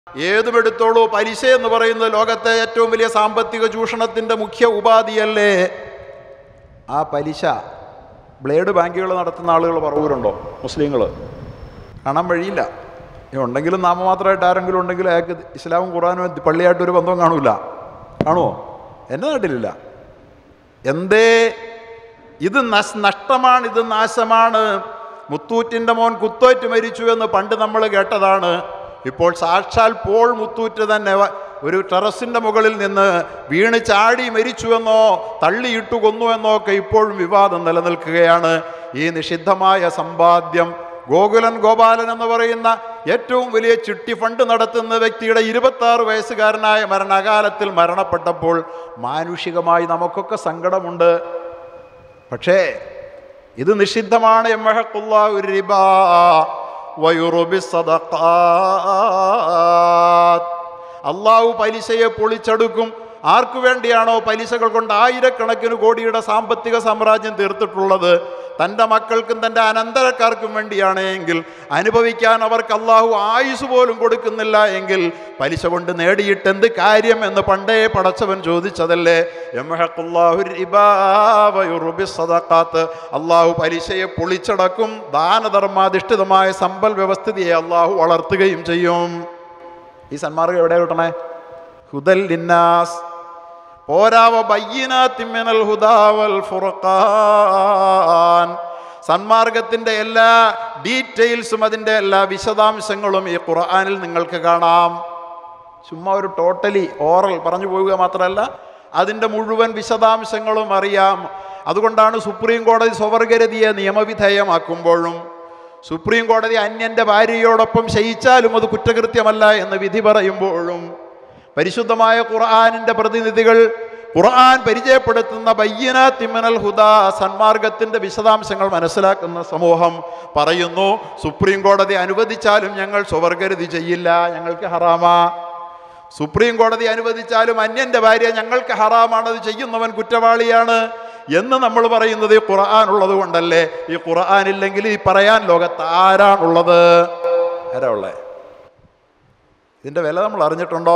ഏതും എടുത്തോളൂ പലിശ എന്ന് പറയുന്നത് ലോകത്തെ ഏറ്റവും വലിയ സാമ്പത്തിക ചൂഷണത്തിൻ്റെ മുഖ്യ ഉപാധിയല്ലേ ആ പലിശ ബ്ലേഡ് ബാങ്കുകൾ നടത്തുന്ന ആളുകൾ പറവൂരുണ്ടോ മുസ്ലിങ്ങൾ കാണാൻ വഴിയില്ല ഇനി ഉണ്ടെങ്കിലും നാമമാത്രമായിട്ട് ആരെങ്കിലും ഉണ്ടെങ്കിൽ അയാൾക്ക് ഇസ്ലാമും ഖുറാനും പള്ളിയായിട്ട് ഒരു ബന്ധവും കാണൂല കാണുമോ എൻ്റെ നാട്ടിലില്ല എന്തേ ഇത് നശ് നഷ്ടമാണ് ഇത് നാശമാണ് മുത്തൂറ്റിൻ്റെ മോൻ കുത്തോറ്റ് മരിച്ചു എന്ന് പണ്ട് നമ്മൾ കേട്ടതാണ് ഇപ്പോൾ സാക്ഷാൽ പോൾ മുത്തൂറ്റ് തന്നെ വ- ഒരു ടെറസിൻ്റെ മുകളിൽ നിന്ന് വീണ് ചാടി മരിച്ചുവെന്നോ തള്ളിയിട്ടു കൊന്നുവെന്നോ ഒക്കെ ഇപ്പോഴും വിവാദം നിലനിൽക്കുകയാണ് ഈ നിഷിദ്ധമായ സമ്പാദ്യം ഗോകുലൻ ഗോപാലൻ എന്ന് പറയുന്ന ഏറ്റവും വലിയ ചിട്ടി ഫണ്ട് നടത്തുന്ന വ്യക്തിയുടെ ഇരുപത്തി ആറ് വയസ്സുകാരനായ മരണകാലത്തിൽ മരണപ്പെട്ടപ്പോൾ മാനുഷികമായി നമുക്കൊക്കെ സങ്കടമുണ്ട് പക്ഷേ ഇത് നിഷിദ്ധമാണ് യമ്മഹഖുല്ലാഹു റിബാ വയുറുബി സദഖാത്ത്. അള്ളാഹു പലിശയെ പൊളിച്ചെടുക്കും ആർക്കു വേണ്ടിയാണോ പലിശകൾ കൊണ്ട് ആയിരക്കണക്കിന് കോടിയുടെ സാമ്പത്തിക സാമ്രാജ്യം തീർത്തിട്ടുള്ളത് തൻ്റെ മക്കൾക്കും തൻ്റെ അനന്തരക്കാർക്കും വേണ്ടിയാണ് എങ്കിൽ അനുഭവിക്കാൻ അവർക്ക് അള്ളാഹു ആയുസ് പോലും കൊടുക്കുന്നില്ല എങ്കിൽ പലിശ കൊണ്ട് നേടിയിട്ട് എന്ത് കാര്യം എന്ന് പണ്ടേ പടച്ചവൻ ചോദിച്ചതല്ലേ യംഹഖുല്ലാഹു റിബാ വയുറുബി സദഖാത്ത്. അള്ളാഹു പലിശയെ പൊളിച്ചടക്കും ദാനധർമാധിഷ്ഠിതമായ സമ്പൽ വ്യവസ്ഥിതിയെ അള്ളാഹു വളർത്തുകയും ചെയ്യും ഈ സന്മാർഗം എവിടെ കിട്ടണേ ഹുദൽ ലിന്നാസ് പോരാവ ബയ്യനാത്തിമിനൽ ഹുദാവൽ ഫുർഖാൻ സന്മാർഗത്തിൻ്റെ എല്ലാ ഡീറ്റെയിൽസും അതിൻ്റെ എല്ലാ വിശദാംശങ്ങളും ഈ ഖുർആനിൽ നിങ്ങൾക്ക് കാണാം ചുമ്മാ ഒരു ടോട്ടലി ഓറൽ പറഞ്ഞു പോവുക മാത്രമല്ല അതിൻ്റെ മുഴുവൻ വിശദാംശങ്ങളും അറിയാം അതുകൊണ്ടാണ് സുപ്രീം കോടതി സ്വവർഗരതിയെ നിയമവിധേയമാക്കുമ്പോഴും സുപ്രീം കോടതി അന്യൻ്റെ ഭാര്യയോടൊപ്പം ശയിച്ചാലും അത് കുറ്റകൃത്യമല്ല എന്ന് വിധി പറയുമ്പോഴും പരിശുദ്ധമായ ഖുർആാനിൻ്റെ പ്രതിനിധികൾ ഖുർആൻ പരിചയപ്പെടുത്തുന്ന ബയ്യന തിമ്മനൽ ഹുദ സന്മാർഗത്തിൻ്റെ വിശദാംശങ്ങൾ മനസ്സിലാക്കുന്ന സമൂഹം പറയുന്നു സുപ്രീം കോടതി അനുവദിച്ചാലും ഞങ്ങൾ സ്വവർഗരതി ചെയ്യില്ല ഞങ്ങൾക്ക് ഹറാമാ സുപ്രീം കോടതി അനുവദിച്ചാലും അന്യൻ്റെ ഭാര്യ ഞങ്ങൾക്ക് ഹറാമാണത് ചെയ്യുന്നവൻ കുറ്റവാളിയാണ് എന്ന് നമ്മൾ പറയുന്നത് ഈ ഖുർആൻ ഉള്ളത് കൊണ്ടല്ലേ ഈ ഖുർആൻ ഇല്ലെങ്കിൽ ഈ പറയാൻ ലോകത്ത് ആരാണുള്ളത് ആരാ ഉള്ളേ ഇതിൻ്റെ വില നമ്മൾ അറിഞ്ഞിട്ടുണ്ടോ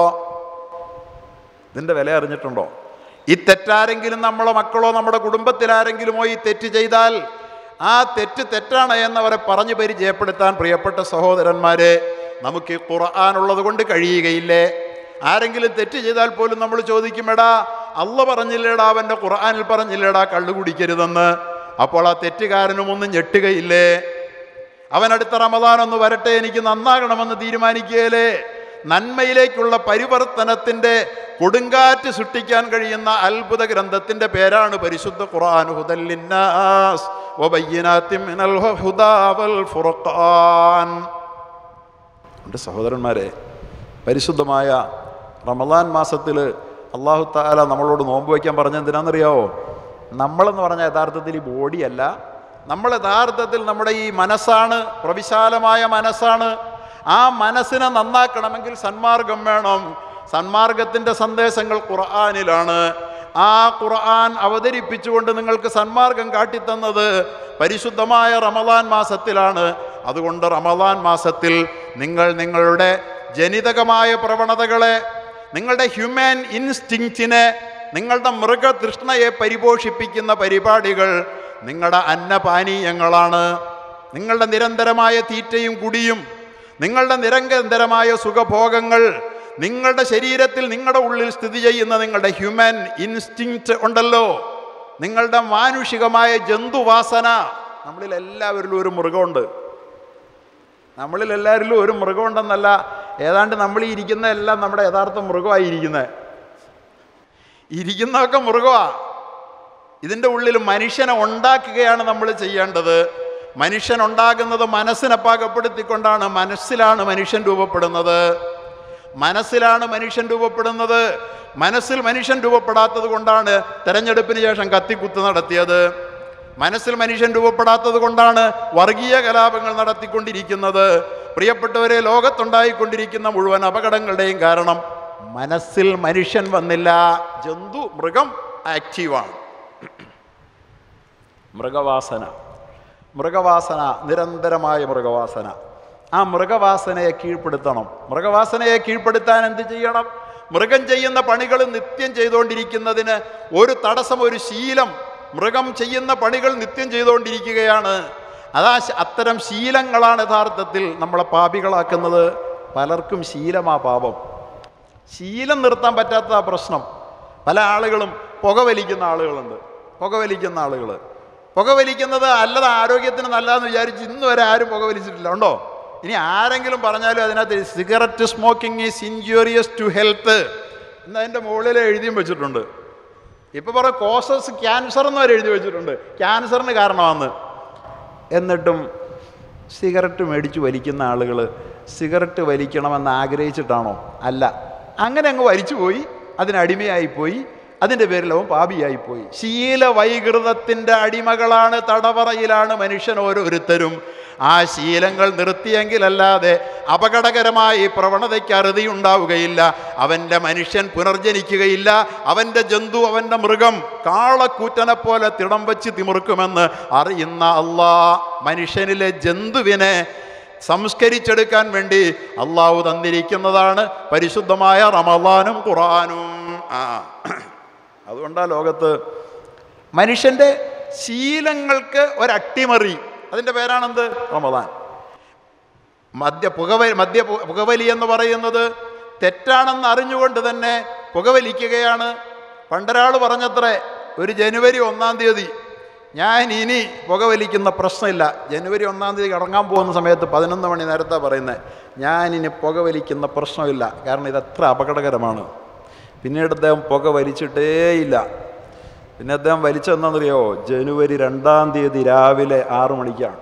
ഇതിൻ്റെ വില അറിഞ്ഞിട്ടുണ്ടോ ഈ തെറ്റാരെങ്കിലും നമ്മളെ മക്കളോ നമ്മുടെ കുടുംബത്തിലാരെങ്കിലുമോ ഈ തെറ്റ് ചെയ്താൽ ആ തെറ്റ് തെറ്റാണ് എന്നവരെ പറഞ്ഞു പരിചയപ്പെടുത്താൻ പ്രിയപ്പെട്ട സഹോദരന്മാരെ നമുക്ക് ഈ ഖുർആൻ ഉള്ളത് കൊണ്ട് കഴിയുകയില്ലേ ആരെങ്കിലും തെറ്റ് ചെയ്താൽ പോലും നമ്മൾ ചോദിക്കും എടാ അല്ല പറഞ്ഞില്ലേടാ അവൻ്റെ ഖുർആനിൽ പറഞ്ഞില്ലേടാ കള്ളു കുടിക്കരുതെന്ന് അപ്പോൾ ആ തെറ്റുകാരനും ഒന്നും ഞെട്ടുകയില്ലേ അവൻ അടുത്ത റമദാൻ ഒന്ന് വരട്ടെ എനിക്ക് നന്നാകണമെന്ന് തീരുമാനിക്കുകയില്ലേ നന്മയിലേക്കുള്ള പരിവർത്തനത്തിൻ്റെ കൊടുങ്കാറ്റ് സൃഷ്ടിക്കാൻ കഴിയുന്ന അത്ഭുത ഗ്രന്ഥത്തിൻ്റെ പേരാണ് പരിശുദ്ധ ഖുർആൻ ഹുദല്ലിന്നാസ് വബയ്യിനാത്തിൻ മിനൽ ഹുദാ വൽ ഫുർഖാൻ എൻ്റെ സഹോദരന്മാരെ പരിശുദ്ധമായ റമദാൻ മാസത്തിൽ അള്ളാഹു താല നമ്മളോട് നോമ്പ് വയ്ക്കാൻ പറഞ്ഞ എന്തിനാണെന്നറിയാവോ നമ്മളെന്ന് പറഞ്ഞാൽ യഥാർത്ഥത്തിൽ ഈ ബോഡിയല്ല നമ്മൾ യഥാർത്ഥത്തിൽ നമ്മുടെ ഈ മനസ്സാണ് പ്രവിശാലമായ മനസ്സാണ് ആ മനസ്സിനെ നന്നാക്കണമെങ്കിൽ സന്മാർഗം വേണം സന്മാർഗത്തിൻ്റെ സന്ദേശങ്ങൾ ഖുർആാനിലാണ് ആ ഖുർആൻ അവതരിപ്പിച്ചുകൊണ്ട് നിങ്ങൾക്ക് സന്മാർഗം കാട്ടിത്തന്നത് പരിശുദ്ധമായ റമദാൻ മാസത്തിലാണ് അതുകൊണ്ട് റമദാൻ മാസത്തിൽ നിങ്ങൾ നിങ്ങളുടെ ജനിതകമായ പ്രവണതകളെ നിങ്ങളുടെ ഹ്യൂമൻ ഇൻസ്റ്റിങ്റ്റിനെ നിങ്ങളുടെ മൃഗതൃഷ്ണയെ പരിപോഷിപ്പിക്കുന്ന പരിപാടികൾ നിങ്ങളുടെ അന്നപാനീയങ്ങളാണ് നിങ്ങളുടെ നിരന്തരമായ തീറ്റയും കുടിയും നിങ്ങളുടെ നിരന്തരമായ സുഖഭോഗങ്ങൾ നിങ്ങളുടെ ശരീരത്തിൽ നിങ്ങളുടെ ഉള്ളിൽ സ്ഥിതി ചെയ്യുന്ന നിങ്ങളുടെ ഹ്യൂമൻ ഇൻസ്റ്റിങ്ക്റ്റ് ഉണ്ടല്ലോ നിങ്ങളുടെ മാനുഷികമായ ജന്തുവാസന നമ്മളിൽ എല്ലാവരിലും ഒരു മൃഗമുണ്ട് നമ്മളിൽ എല്ലാവരിലും ഒരു മൃഗമുണ്ടെന്നല്ല ഏതാണ്ട് നമ്മൾ ഈ ഇരിക്കുന്ന എല്ലാം നമ്മുടെ യഥാർത്ഥ മൃഗമായി ഇരിക്കുന്നത് ഇരിക്കുന്നതൊക്കെ മൃഗമാ ഇതിൻ്റെ ഉള്ളിൽ മനുഷ്യനെ ഉണ്ടാക്കുകയാണ് നമ്മൾ ചെയ്യേണ്ടത് മനുഷ്യൻ ഉണ്ടാകുന്നത് മനസ്സിനെ പാകപ്പെടുത്തിക്കൊണ്ടാണ് മനസ്സിലാണ് മനുഷ്യൻ രൂപപ്പെടുന്നത് മനസ്സിലാണ് മനുഷ്യൻ രൂപപ്പെടുന്നത് മനസ്സിൽ മനുഷ്യൻ രൂപപ്പെടാത്തത് കൊണ്ടാണ് തെരഞ്ഞെടുപ്പിന് ശേഷം കത്തിക്കുത്ത് നടത്തിയത് മനസ്സിൽ മനുഷ്യൻ രൂപപ്പെടാത്തത് കൊണ്ടാണ് വർഗീയ കലാപങ്ങൾ നടത്തിക്കൊണ്ടിരിക്കുന്നത് പ്രിയപ്പെട്ടവരെ ലോകത്തുണ്ടായിക്കൊണ്ടിരിക്കുന്ന മുഴുവൻ അപകടങ്ങളുടെയും കാരണം മനസ്സിൽ മനുഷ്യൻ വന്നില്ല ജന്തു മൃഗം ആക്റ്റീവാണ് മൃഗവാസന മൃഗവാസന നിരന്തരമായ മൃഗവാസന ആ മൃഗവാസനയെ കീഴ്പ്പെടുത്തണം മൃഗവാസനയെ കീഴ്പ്പെടുത്താൻ എന്ത് ചെയ്യണം മൃഗം ചെയ്യുന്ന പണികൾ നിത്യം ചെയ്തുകൊണ്ടിരിക്കുന്നതിന് ഒരു തടസ്സം ഒരു ശീലം മൃഗം ചെയ്യുന്ന പണികൾ നിത്യം ചെയ്തുകൊണ്ടിരിക്കുകയാണ് അതാ ശ- അത്തരം ശീലങ്ങളാണ് യഥാർത്ഥത്തിൽ നമ്മളെ പാപികളാക്കുന്നത് പലർക്കും ശീലമാ പാപം ശീലം നിർത്താൻ പറ്റാത്ത പ്രശ്നം പല ആളുകളും പുകവലിക്കുന്ന ആളുകളുണ്ട് പുകവലിക്കുന്ന ആളുകൾ പുകവലിക്കുന്നത് അല്ലത് ആരോഗ്യത്തിന് നല്ലതെന്ന് വിചാരിച്ച് ഇന്ന് വരെ ആരും പുകവലിച്ചിട്ടില്ല ഉണ്ടോ ഇനി ആരെങ്കിലും പറഞ്ഞാലും അതിനകത്ത് cigarette smoking is injurious to health എന്ന് അതിൻ്റെ മുകളിൽ എഴുതിയും വെച്ചിട്ടുണ്ട് ഇപ്പോൾ പറ കോസസ് ക്യാൻസർ എന്ന് വരെ എഴുതി വെച്ചിട്ടുണ്ട് ക്യാൻസറിന് കാരണമാണെന്ന് എന്നിട്ടും സിഗരറ്റ് മേടിച്ച് വലിക്കുന്ന ആളുകൾ സിഗരറ്റ് വലിക്കണമെന്ന് ആഗ്രഹിച്ചിട്ടാണോ അല്ല അങ്ങനെ അങ്ങ് വലിച്ചു പോയി അതിനടിമയായിപ്പോയി അതിൻ്റെ പേരിൽ അവൻ പാപിയായിപ്പോയി ശീല വൈകൃതത്തിൻ്റെ അടിമകളാണ് തടവറയിലാണ് മനുഷ്യൻ ഓരോരുത്തരും ആ ശീലങ്ങൾ നിർത്തിയെങ്കിലല്ലാതെ അപകടകരമായ ഈ പ്രവണതയ്ക്ക് അറുതിയുണ്ടാവുകയില്ല അവൻ്റെ മനുഷ്യൻ പുനർജനിക്കുകയില്ല അവൻ്റെ ജന്തു അവൻ്റെ മൃഗം കാളക്കൂറ്റനെ പോലെ തിടം വെച്ച് തിമിർക്കുമെന്ന് അറിയുന്ന അള്ളാ മനുഷ്യനിലെ ജന്തുവിനെ സംസ്കരിച്ചെടുക്കാൻ വേണ്ടി അള്ളാഹു തന്നിരിക്കുന്നതാണ് പരിശുദ്ധമായ റമദാനും ഖുറാനും ആ അതുകൊണ്ടാ ലോകത്ത് മനുഷ്യൻ്റെ ശീലങ്ങൾക്ക് ഒരട്ടിമറി അതിൻ്റെ പേരാണെന്ത് റമദാൻ മദ്യ പുകവലി മദ്യ പു- പുകവലി എന്ന് പറയുന്നത് തെറ്റാണെന്ന് അറിഞ്ഞുകൊണ്ട് തന്നെ പുകവലിക്കുകയാണ് പണ്ടൊരാൾ പറഞ്ഞത്രേ ഒരു ജനുവരി ഒന്നാം തീയതി ഞാൻ ഇനി പുകവലിക്കുന്ന പ്രശ്നമില്ല ജനുവരി ഒന്നാം തീയതി ഇറങ്ങാൻ പോകുന്ന സമയത്ത് പതിനൊന്ന് മണി നേരത്തെ പറയുന്നത് ഞാനിനി പുകവലിക്കുന്ന പ്രശ്നമില്ല കാരണം ഇത് എത്ര അപകടകരമാണ് പിന്നീട് അദ്ദേഹം പുക വലിച്ചിട്ടേയില്ല പിന്നെ അദ്ദേഹം വലിച്ചെന്നറിയോ ജനുവരി രണ്ടാം തീയതി രാവിലെ ആറു മണിക്കാണ്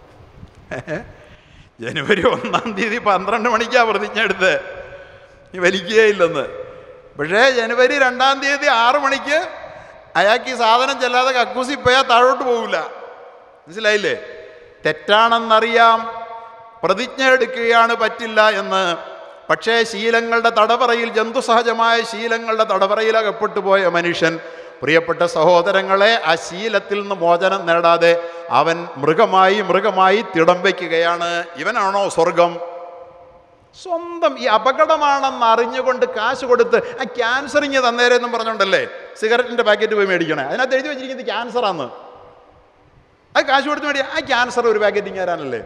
ജനുവരി ഒന്നാം തീയതി പന്ത്രണ്ട് മണിക്കാണ് പ്രതിജ്ഞ എടുത്ത് നീ വലിക്കുകയില്ലെന്ന് പക്ഷേ ജനുവരി രണ്ടാം തീയതി ആറ് മണിക്ക് അയാൾക്ക് ഈ സാധനം ചെല്ലാതെ കക്കൂസി പോയാൽ താഴോട്ട് പോകില്ല മനസ്സിലായില്ലേ തെറ്റാണെന്നറിയാം പ്രതിജ്ഞ എടുക്കുകയാണ് പറ്റില്ല എന്ന് പക്ഷേ ശീലങ്ങളുടെ തടവറയിൽ ജന്തുസഹജമായ ശീലങ്ങളുടെ തടവറയിൽ അകപ്പെട്ടു പോയ മനുഷ്യൻ പ്രിയപ്പെട്ട സഹോദരങ്ങളെ ആ ശീലത്തിൽ നിന്ന് മോചനം നേടാതെ അവൻ മൃഗമായി മൃഗമായി തിടം വയ്ക്കുകയാണ് ഇവനാണോ സ്വർഗം സ്വന്തം ഈ അപകടമാണെന്ന് അറിഞ്ഞുകൊണ്ട് കാശ് കൊടുത്ത് ആ ക്യാൻസറിങ് തന്നേരെ എന്നും പറഞ്ഞോണ്ടല്ലേ സിഗരറ്റിന്റെ പാക്കറ്റ് പോയി മേടിക്കണേ അതിനകത്ത് എഴുതി വെച്ചിരിക്കുന്നത് ക്യാൻസറാന്ന് അത് കാശ് കൊടുത്ത് മേടിയ ആ ക്യാൻസർ ഒരു പാക്കറ്റ് ഇങ്ങാരാനല്ലേ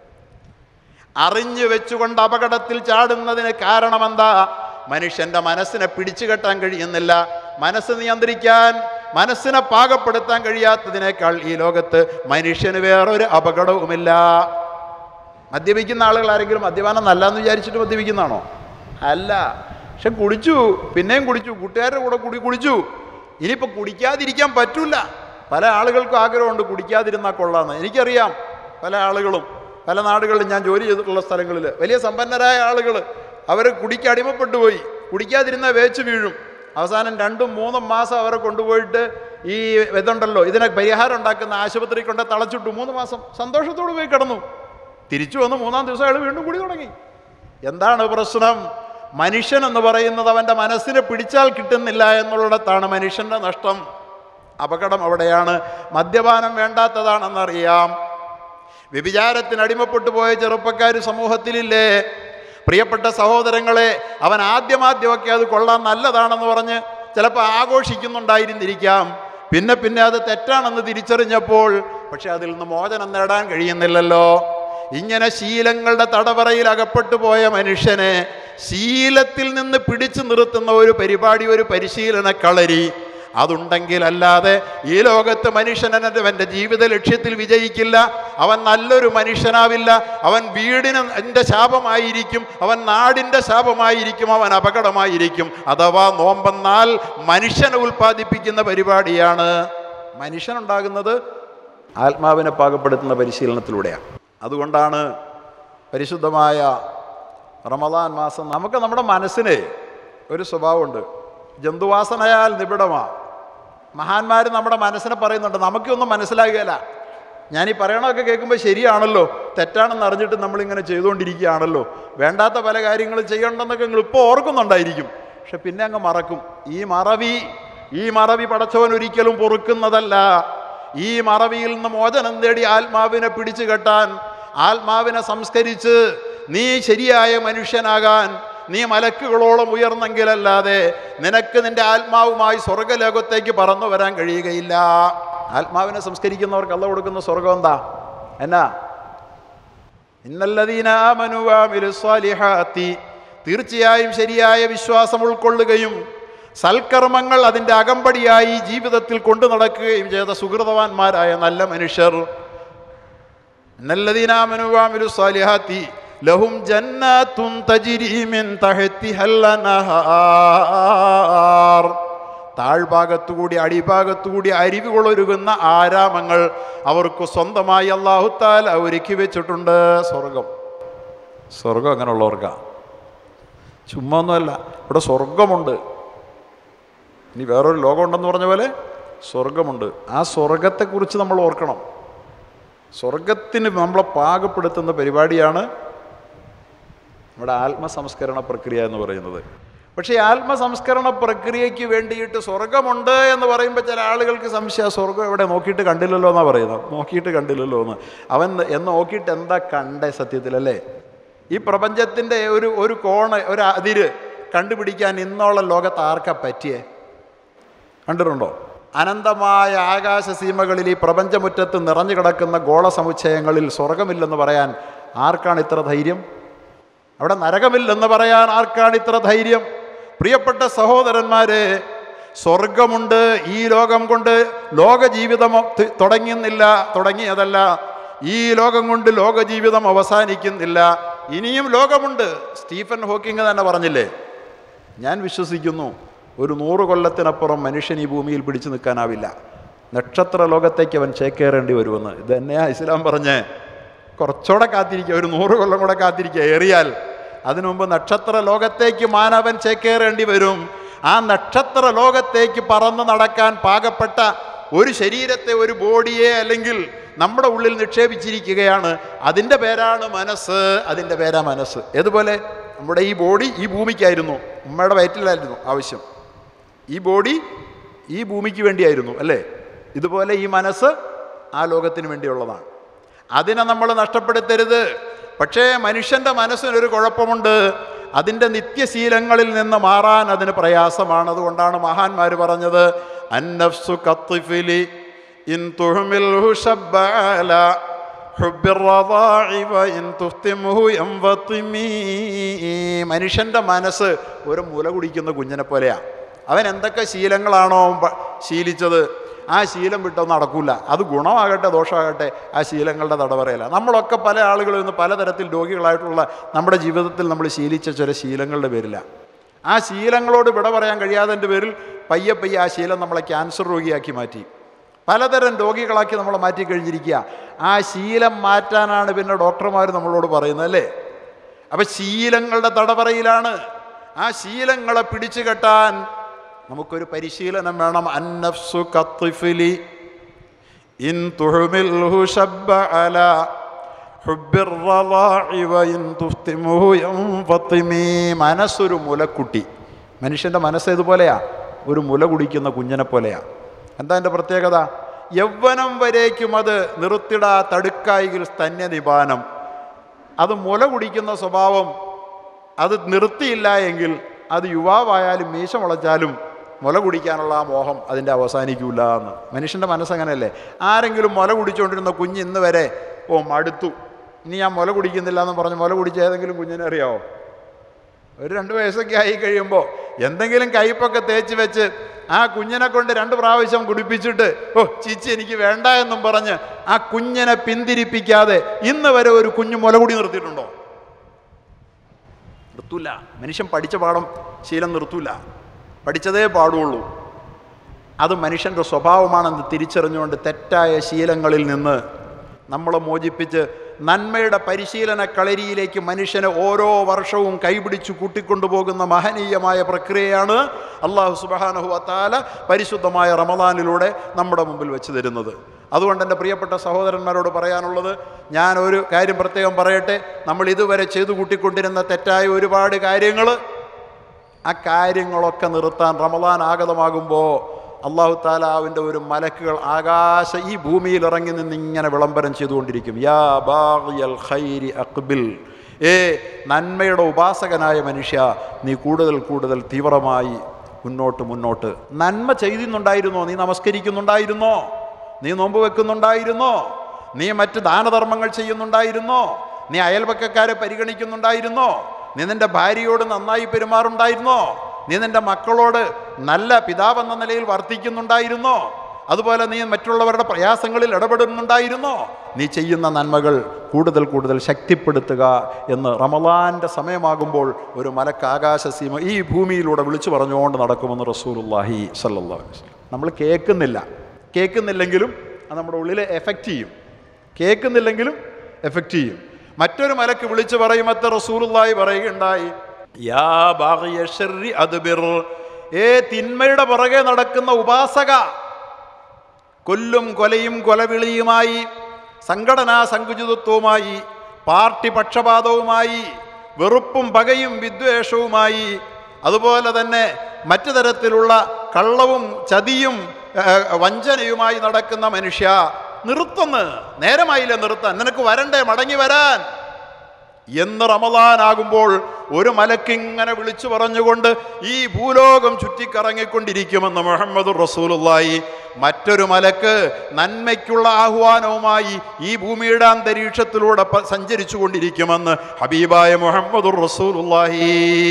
അറിഞ്ഞു വെച്ചുകൊണ്ട് അപകടത്തിൽ ചാടുന്നതിന് കാരണമെന്താ മനുഷ്യന്റെ മനസ്സിനെ പിടിച്ചു കെട്ടാൻ കഴിയുന്നില്ല മനസ്സ് നിയന്ത്രിക്കാൻ മനസ്സിനെ പാകപ്പെടുത്താൻ കഴിയാത്തതിനേക്കാൾ ഈ ലോകത്ത് മനുഷ്യന് വേറൊരു അപകടവുമില്ല മദ്യപിക്കുന്ന ആളുകൾ ആരെങ്കിലും മദ്യപാനം നല്ലതെന്ന് വിചാരിച്ചിട്ട് മദ്യപിക്കുന്നതാണോ അല്ല പക്ഷെ കുടിച്ചു പിന്നെയും കുടിച്ചു കൂട്ടുകാരുടെ കൂടെ കൂടി കുടിച്ചു ഇനിയിപ്പോൾ കുടിക്കാതിരിക്കാൻ പറ്റൂല പല ആളുകൾക്കും ആഗ്രഹമുണ്ട് കുടിക്കാതിരുന്നാൽ കൊള്ളാമെന്ന് എനിക്കറിയാം പല ആളുകളും പല നാടുകളിലും ഞാൻ ജോലി ചെയ്തിട്ടുള്ള സ്ഥലങ്ങളിൽ വലിയ സമ്പന്നരായ ആളുകൾ അവർ കുടിക്ക് അടിമപ്പെട്ടു പോയി കുടിക്കാതിരുന്നാൽ വേച്ച് വീഴും അവസാനം രണ്ടും മൂന്നും മാസം അവരെ കൊണ്ടുപോയിട്ട് ഈ ഇതുണ്ടല്ലോ ഇതിനെ പരിഹാരം ഉണ്ടാക്കുന്ന ആശുപത്രി കൊണ്ട് തളച്ചിട്ടു മൂന്ന് മാസം സന്തോഷത്തോട് പോയി കിടന്നു തിരിച്ചു വന്ന് മൂന്നാം ദിവസം അയാൾ വീണ്ടും കുടി തുടങ്ങി എന്താണ് പ്രശ്നം മനുഷ്യൻ എന്ന് പറയുന്നത് അവൻ്റെ മനസ്സിനെ പിടിച്ചാൽ കിട്ടുന്നില്ല എന്നുള്ളിടത്താണ് മനുഷ്യൻ്റെ നഷ്ടം അപകടം അവിടെയാണ് മദ്യപാനം വേണ്ടാത്തതാണെന്നറിയാം വ്യഭിചാരത്തിന് അടിമപ്പെട്ടു പോയ ചെറുപ്പക്കാർ സമൂഹത്തിലില്ലേ പ്രിയപ്പെട്ട സഹോദരങ്ങളെ അവൻ ആദ്യമാദ്യമൊക്കെ അത് കൊള്ളാൻ നല്ലതാണെന്ന് പറഞ്ഞ് ചിലപ്പോൾ ആഘോഷിക്കുന്നുണ്ടായിരുന്നിരിക്കാം പിന്നെ പിന്നെ അത് തെറ്റാണെന്ന് തിരിച്ചറിഞ്ഞപ്പോൾ പക്ഷെ അതിൽ നിന്ന് മോചനം നേടാൻ കഴിയുന്നില്ലല്ലോ ഇങ്ങനെ ശീലങ്ങളുടെ തടവറയിൽ അകപ്പെട്ടു പോയ മനുഷ്യനെ ശീലത്തിൽ നിന്ന് പിടിച്ചു നിർത്തുന്ന ഒരു പരിപാടി ഒരു പരിശീലന കളരി അതുണ്ടെങ്കിൽ അല്ലാതെ ഈ ലോകത്ത് മനുഷ്യൻ അവൻ്റെ ജീവിത ലക്ഷ്യത്തിൽ വിജയിക്കില്ല അവൻ നല്ലൊരു മനുഷ്യനാവില്ല അവൻ വീടിന് എൻ്റെ ശാപമായിരിക്കും അവൻ നാടിൻ്റെ ശാപമായിരിക്കും അവൻ അപകടമായിരിക്കും അഥവാ നോമ്പെന്നാൽ മനുഷ്യനെ ഉൽപ്പാദിപ്പിക്കുന്ന പരിപാടിയാണ് മനുഷ്യനുണ്ടാകുന്നത് ആത്മാവിനെ പാകപ്പെടുത്തുന്ന പരിശീലനത്തിലൂടെയാണ് അതുകൊണ്ടാണ് പരിശുദ്ധമായ റമദാൻ മാസം നമുക്ക് നമ്മുടെ മനസ്സിന് ഒരു സ്വഭാവമുണ്ട് ജന്തുവാസനയാൽ നിബിഡമാണ് മഹാന്മാർ നമ്മുടെ മനസ്സിനെ പറയുന്നുണ്ട് നമുക്കൊന്നും മനസ്സിലാകുകയില്ല ഞാൻ ഈ പറയണതൊക്കെ കേൾക്കുമ്പോൾ ശരിയാണല്ലോ തെറ്റാണെന്ന് അറിഞ്ഞിട്ട് നമ്മളിങ്ങനെ ചെയ്തുകൊണ്ടിരിക്കുകയാണല്ലോ വേണ്ടാത്ത പല കാര്യങ്ങളും ചെയ്യണമെന്നൊക്കെ നിങ്ങൾ ഇപ്പോൾ ഓർക്കുന്നുണ്ടായിരിക്കും പക്ഷെ പിന്നെ അങ്ങ് മറക്കും ഈ മറവി ഈ മറവി പടച്ചവൻ ഒരിക്കലും പൊറുക്കുന്നതല്ല ഈ മറവിയിൽ നിന്ന് മോചനം തേടി ആത്മാവിനെ പിടിച്ചു കെട്ടാൻ ആത്മാവിനെ സംസ്കരിച്ച് നീ ശരിയായ മനുഷ്യനാകാൻ നീ മലക്കുകളോളം ഉയർന്നെങ്കിലല്ലാതെ നിനക്ക് നിന്റെ ആത്മാവുമായി സ്വർഗലോകത്തേക്ക് പറന്നു വരാൻ കഴിയുകയില്ല ആത്മാവിനെ സംസ്കരിക്കുന്നവർക്ക് അല്ല കൊടുക്കുന്ന സ്വർഗം എന്താ എന്നാ ഇന്നല്ലദീന ആമനു വഅമിലു സ്വാലിഹാത്തി തീർച്ചയായും ശരിയായ വിശ്വാസം ഉൾക്കൊള്ളുകയും സൽക്കർമ്മങ്ങൾ അതിൻ്റെ അകമ്പടിയായി ജീവിതത്തിൽ കൊണ്ടു നടക്കുകയും ചെയ്ത സുഹൃതവാന്മാരായ നല്ല മനുഷ്യർ ഇന്നല്ലദീന ആമനു വഅമിലു സ്വാലിഹാത്തി ലഹും ജന്നാത്തുൻ തജ്രി മിൻ തഹ്തിഹൽ അൻഹാർ താഴ്ഭാഗത്തുകൂടി അടിഭാഗത്തുകൂടി അരുവികളൊരുകുന്ന ആരാമങ്ങൾ അവർക്ക് സ്വന്തമായി അള്ളാഹുത്താൽ ഒരുക്കി വെച്ചിട്ടുണ്ട് സ്വർഗം സ്വർഗം അങ്ങനെയുള്ളവർക്കാ ചുമ്മാ ഒന്നുമല്ല ഇവിടെ സ്വർഗമുണ്ട് ഇനി വേറൊരു ലോകമുണ്ടെന്ന് പറഞ്ഞ പോലെ സ്വർഗമുണ്ട് ആ സ്വർഗത്തെക്കുറിച്ച് നമ്മൾ ഓർക്കണം സ്വർഗത്തിന് നമ്മളെ പാകപ്പെടുത്തുന്ന പരിപാടിയാണ് നമ്മുടെ ആത്മസംസ്കരണ പ്രക്രിയ എന്ന് പറയുന്നത് പക്ഷേ ഈ ആത്മസംസ്കരണ പ്രക്രിയയ്ക്ക് വേണ്ടിയിട്ട് സ്വർഗമുണ്ട് എന്ന് പറയുമ്പോൾ ചില ആളുകൾക്ക് സംശയം സ്വർഗം എവിടെ നോക്കിയിട്ട് കണ്ടില്ലല്ലോ എന്നാണ് പറയുന്നത് നോക്കിയിട്ട് കണ്ടില്ലല്ലോ എന്ന് അവൻ എന്ന് നോക്കിയിട്ട് എന്താ കണ്ടേ സത്യത്തിലല്ലേ ഈ പ്രപഞ്ചത്തിൻ്റെ ഒരു ഒരു കോണ് ഒരു അതിര് കണ്ടുപിടിക്കാൻ ഇന്നോളം ലോകത്ത് ആർക്കാ പറ്റിയേ കണ്ടിട്ടുണ്ടോ അനന്തമായ ആകാശസീമകളിൽ ഈ പ്രപഞ്ചമുറ്റത്ത് നിറഞ്ഞു കിടക്കുന്ന ഗോള സമുച്ചയങ്ങളിൽ സ്വർഗമില്ലെന്ന് പറയാൻ ആർക്കാണ് ഇത്ര ധൈര്യം അവിടെ നരകമില്ലെന്ന് പറയാൻ ആർക്കാണ് ഇത്ര ധൈര്യം പ്രിയപ്പെട്ട സഹോദരന്മാരെ സ്വർഗമുണ്ട് ഈ ലോകം കൊണ്ട് ലോകജീവിതം ത- തുടങ്ങുന്നില്ല തുടങ്ങിയതല്ല ഈ ലോകം കൊണ്ട് ലോകജീവിതം അവസാനിക്കുന്നില്ല ഇനിയും ലോകമുണ്ട് സ്റ്റീഫൻ ഹോക്കിങ് തന്നെ പറഞ്ഞില്ലേ ഞാൻ വിശ്വസിക്കുന്നു ഒരു നൂറ് കൊല്ലത്തിനപ്പുറം മനുഷ്യൻ ഈ ഭൂമിയിൽ പിടിച്ചു നിൽക്കാനാവില്ല നക്ഷത്ര ലോകത്തേക്ക് അവൻ ചേക്കേറേണ്ടി വരുമെന്ന് ഇത് തന്നെയാ ഇസ്ലാം പറഞ്ഞേ കുറച്ചുകൂടെ കാത്തിരിക്കുക ഒരു നൂറ് കൊല്ലം കൂടെ കാത്തിരിക്കുക ഏറിയാൽ അതിനു മുമ്പ് നക്ഷത്ര ലോകത്തേക്ക് മാനവൻ ചേക്കേറേണ്ടി വരും ആ നക്ഷത്ര ലോകത്തേക്ക് പറന്ന് നടക്കാൻ പാകപ്പെട്ട ഒരു ശരീരത്തെ ഒരു ബോഡിയെ അല്ലെങ്കിൽ നമ്മുടെ ഉള്ളിൽ നിക്ഷേപിച്ചിരിക്കുകയാണ് അതിൻ്റെ പേരാണ് മനസ്സ് അതിൻ്റെ പേരാ മനസ്സ് ഏതുപോലെ നമ്മുടെ ഈ ബോഡി ഈ ഭൂമിക്കായിരുന്നു ഉമ്മയുടെ വയറ്റിലായിരുന്നു ആവശ്യം ഈ ബോഡി ഈ ഭൂമിക്ക് വേണ്ടിയായിരുന്നു അല്ലേ ഇതുപോലെ ഈ മനസ്സ് ആ ലോകത്തിന് വേണ്ടിയുള്ളതാണ് അതിനെ നമ്മൾ നഷ്ടപ്പെടുത്തരുത് പക്ഷേ മനുഷ്യൻ്റെ മനസ്സിനൊരു കുഴപ്പമുണ്ട് അതിൻ്റെ നിത്യശീലങ്ങളിൽ നിന്ന് മാറാൻ അതിന് പ്രയാസമാണ് അതുകൊണ്ടാണ് മഹാന്മാർ പറഞ്ഞത് അന്നഫ്സു കത്തിഫിലി ഇൻ തുഹ്മിൽഹു ശബ്ബഅല ഹുബ്ബി الرضاع وإن تفتمه ينفطمي. മനുഷ്യൻ്റെ മനസ്സ് ഒരു മുല കുടിക്കുന്ന കുഞ്ഞിനെ പോലെയാണ് അവൻ എന്തൊക്കെ ശീലങ്ങളാണോ പ- ശീലിച്ചത് ആ ശീലം വിട്ടൊന്നും നടക്കൂല അത് ഗുണമാകട്ടെ ദോഷമാകട്ടെ ആ ശീലങ്ങളുടെ തടവറയില്ല നമ്മളൊക്കെ പല ആളുകളും ഇന്ന് പലതരത്തിൽ രോഗികളായിട്ടുള്ള നമ്മുടെ ജീവിതത്തിൽ നമ്മൾ ശീലിച്ച ചില ശീലങ്ങളുടെ പേരില്ല ആ ശീലങ്ങളോട് വിട പറയാൻ കഴിയാത്തതിൻ്റെ പേരിൽ പയ്യെ പയ്യെ ആ ശീലം നമ്മളെ ക്യാൻസർ രോഗിയാക്കി മാറ്റി പലതരം രോഗികളാക്കി നമ്മളെ മാറ്റി കഴിഞ്ഞിരിക്കുക ആ ശീലം മാറ്റാനാണ് പിന്നെ ഡോക്ടർമാർ നമ്മളോട് പറയുന്നത് അല്ലേ അപ്പം ശീലങ്ങളുടെ തടവറയിലാണ് ആ ശീലങ്ങളെ പിടിച്ചു കെട്ടാൻ നമുക്കൊരു പരിശീലനം വേണം അന്നഫ്സു കത്തിഫിലി ഇൻ തുഹ്മിൽഹു ശബ്ബ അല ഹുബ്ബിർ റളാഇ വഇൻ തുഫ്തിമുഹു യൻഫത്തിമി. മനസ്സൊരു മുലക്കുട്ടി മനുഷ്യൻ്റെ മനസ്സ് ഇതുപോലെയാ ഒരു മുല കുടിക്കുന്ന കുഞ്ഞിനെ പോലെയാ എന്താ എൻ്റെ പ്രത്യേകത യൗവനം വരേക്കും അത് നിർത്തിടാ തടുക്കായികൾ സ്തന്യനിപാനം അത് മുല കുടിക്കുന്ന സ്വഭാവം അത് നിർത്തിയില്ല എങ്കിൽ അത് യുവാവായാലും മീശ മുളച്ചാലും മുല കുടിക്കാനുള്ള ആ മോഹം അതിൻ്റെ അവസാനിക്കില്ല എന്ന് മനുഷ്യൻ്റെ മനസ്സങ്ങനെയല്ലേ ആരെങ്കിലും മുല കുടിച്ചുകൊണ്ടിരുന്ന കുഞ്ഞ് ഇന്ന് വരെ ഓ മടുത്തു ഇനി ഞാൻ മുല കുടിക്കുന്നില്ല എന്ന് പറഞ്ഞ് മുല കുടിച്ച ഏതെങ്കിലും കുഞ്ഞിനെ അറിയാവോ ഒരു രണ്ട് വയസ്സൊക്കെ ആയി കഴിയുമ്പോൾ എന്തെങ്കിലും കയ്പൊക്കെ തേച്ച് വെച്ച് ആ കുഞ്ഞിനെ കൊണ്ട് രണ്ട് പ്രാവശ്യം കുടിപ്പിച്ചിട്ട് ഓ ചീച്ചി എനിക്ക് വേണ്ട എന്നും പറഞ്ഞ് ആ കുഞ്ഞിനെ പിന്തിരിപ്പിക്കാതെ ഇന്ന് വരെ ഒരു കുഞ്ഞു മുലകുടി നിർത്തിയിട്ടുണ്ടോ നിർത്തൂല മനുഷ്യൻ പഠിച്ച പാഠം ശീലം നിർത്തൂല പഠിച്ചതേ പാടുള്ളൂ അത് മനുഷ്യൻ്റെ സ്വഭാവമാണെന്ന് തിരിച്ചറിഞ്ഞുകൊണ്ട് തെറ്റായ ശീലങ്ങളിൽ നിന്ന് നമ്മളെ മോചിപ്പിച്ച് നന്മയുടെ പരിശീലന കളരിയിലേക്ക് മനുഷ്യനെ ഓരോ വർഷവും കൈപിടിച്ചു കൂട്ടിക്കൊണ്ടുപോകുന്ന മഹനീയമായ പ്രക്രിയയാണ് അള്ളാഹു സുബാനഹു അത്താല പരിശുദ്ധമായ റമദാനിലൂടെ നമ്മുടെ മുമ്പിൽ വെച്ച് തരുന്നത് അതുകൊണ്ട് എൻ്റെ പ്രിയപ്പെട്ട സഹോദരന്മാരോട് പറയാനുള്ളത് ഞാൻ ഒരു കാര്യം പ്രത്യേകം പറയട്ടെ നമ്മൾ ഇതുവരെ ചെയ്തു കൂട്ടിക്കൊണ്ടിരുന്ന തെറ്റായ ഒരുപാട് കാര്യങ്ങൾ ആ കാര്യങ്ങളൊക്കെ നിർത്താൻ റമദാൻ ആഗതമാകുമ്പോൾ അള്ളാഹു താലാവിൻ്റെ ഒരു മലക്കുകൾ ആകാശ ഈ ഭൂമിയിൽ ഇറങ്ങി നിന്ന് ഇങ്ങനെ വിളംബരം ചെയ്തുകൊണ്ടിരിക്കും യാ ബാഗിയൽ ഖൈരി അക്ബിൽ ഏ നന്മയുടെ ഉപാസകനായ മനുഷ്യ നീ കൂടുതൽ കൂടുതൽ തീവ്രമായി മുന്നോട്ട് മുന്നോട്ട് നന്മ ചെയ്യുന്നുണ്ടായിരുന്നോ നീ നമസ്കരിക്കുന്നുണ്ടായിരുന്നോ നീ നോമ്പ് വെക്കുന്നുണ്ടായിരുന്നോ നീ മറ്റ് ദാനധർമ്മങ്ങൾ ചെയ്യുന്നുണ്ടായിരുന്നോ നീ അയൽപക്കക്കാരെ പരിഗണിക്കുന്നുണ്ടായിരുന്നോ നീ നിന്റെ ഭാര്യയോട് നന്നായി പെരുമാറുണ്ടായിരുന്നോ നീ നിന്റെ മക്കളോട് നല്ല പിതാവെന്ന നിലയിൽ വർത്തിക്കുന്നുണ്ടായിരുന്നോ അതുപോലെ നീ മറ്റുള്ളവരുടെ പ്രയാസങ്ങളിൽ ഇടപെടുന്നുണ്ടായിരുന്നോ നീ ചെയ്യുന്ന നന്മകൾ കൂടുതൽ കൂടുതൽ ശക്തിപ്പെടുത്തുക എന്ന് റമലാൻ്റെ സമയമാകുമ്പോൾ ഒരു മലക്ക് ആകാശസീമ ഈ ഭൂമിയിലൂടെ വിളിച്ചു പറഞ്ഞുകൊണ്ട് നടക്കുമെന്ന് റസൂലുല്ലാഹി സല്ലല്ലാഹു അലൈഹി വസല്ലം നമ്മൾ കേൾക്കുന്നില്ല കേൾക്കുന്നില്ലെങ്കിലും അത് നമ്മുടെ ഉള്ളിൽ എഫക്റ്റ് ചെയ്യും കേൾക്കുന്നില്ലെങ്കിലും എഫക്റ്റ് ചെയ്യും മറ്റൊരു മലക്ക് വിളിച്ചു പറയുമത്തെ റസൂലുള്ളാഹി പറയുകയുണ്ടായി യാ ബാഗിയ ശർരി അദ്ബിർ ഏ തിന്മയുടെ പുറകെ നടക്കുന്ന ഉപാസക കൊല്ലും കൊലയും കൊലവിളിയുമായി സംഘടനാ സങ്കുചിതത്വവുമായി പാർട്ടി പക്ഷപാതവുമായി വെറുപ്പും പകയും വിദ്വേഷവുമായി അതുപോലെ തന്നെ മറ്റു തരത്തിലുള്ള കള്ളവും ചതിയും ഏഹ്, വഞ്ചനയുമായി നടക്കുന്ന മനുഷ്യ നിർത്തുന്ന് നേരമായില്ല നിർത്താൻ നിനക്ക് വരണ്ടേ മടങ്ങി വരാൻ എന്ന് റമദാനാകുമ്പോൾ ഒരു മലക്കിങ്ങനെ വിളിച്ചു പറഞ്ഞുകൊണ്ട് ഈ ഭൂലോകം ചുറ്റിക്കറങ്ങിക്കൊണ്ടിരിക്കുമെന്ന് മുഹമ്മദ് റസൂലുള്ളായി മറ്റൊരു മലക്ക് നന്മയ്ക്കുള്ള ആഹ്വാനവുമായി ഈ ഭൂമിയുടെ അന്തരീക്ഷത്തിലൂടെ പ- സഞ്ചരിച്ചു കൊണ്ടിരിക്കുമെന്ന് ഹബീബായ മുഹമ്മദ് റസൂലുള്ളാഹി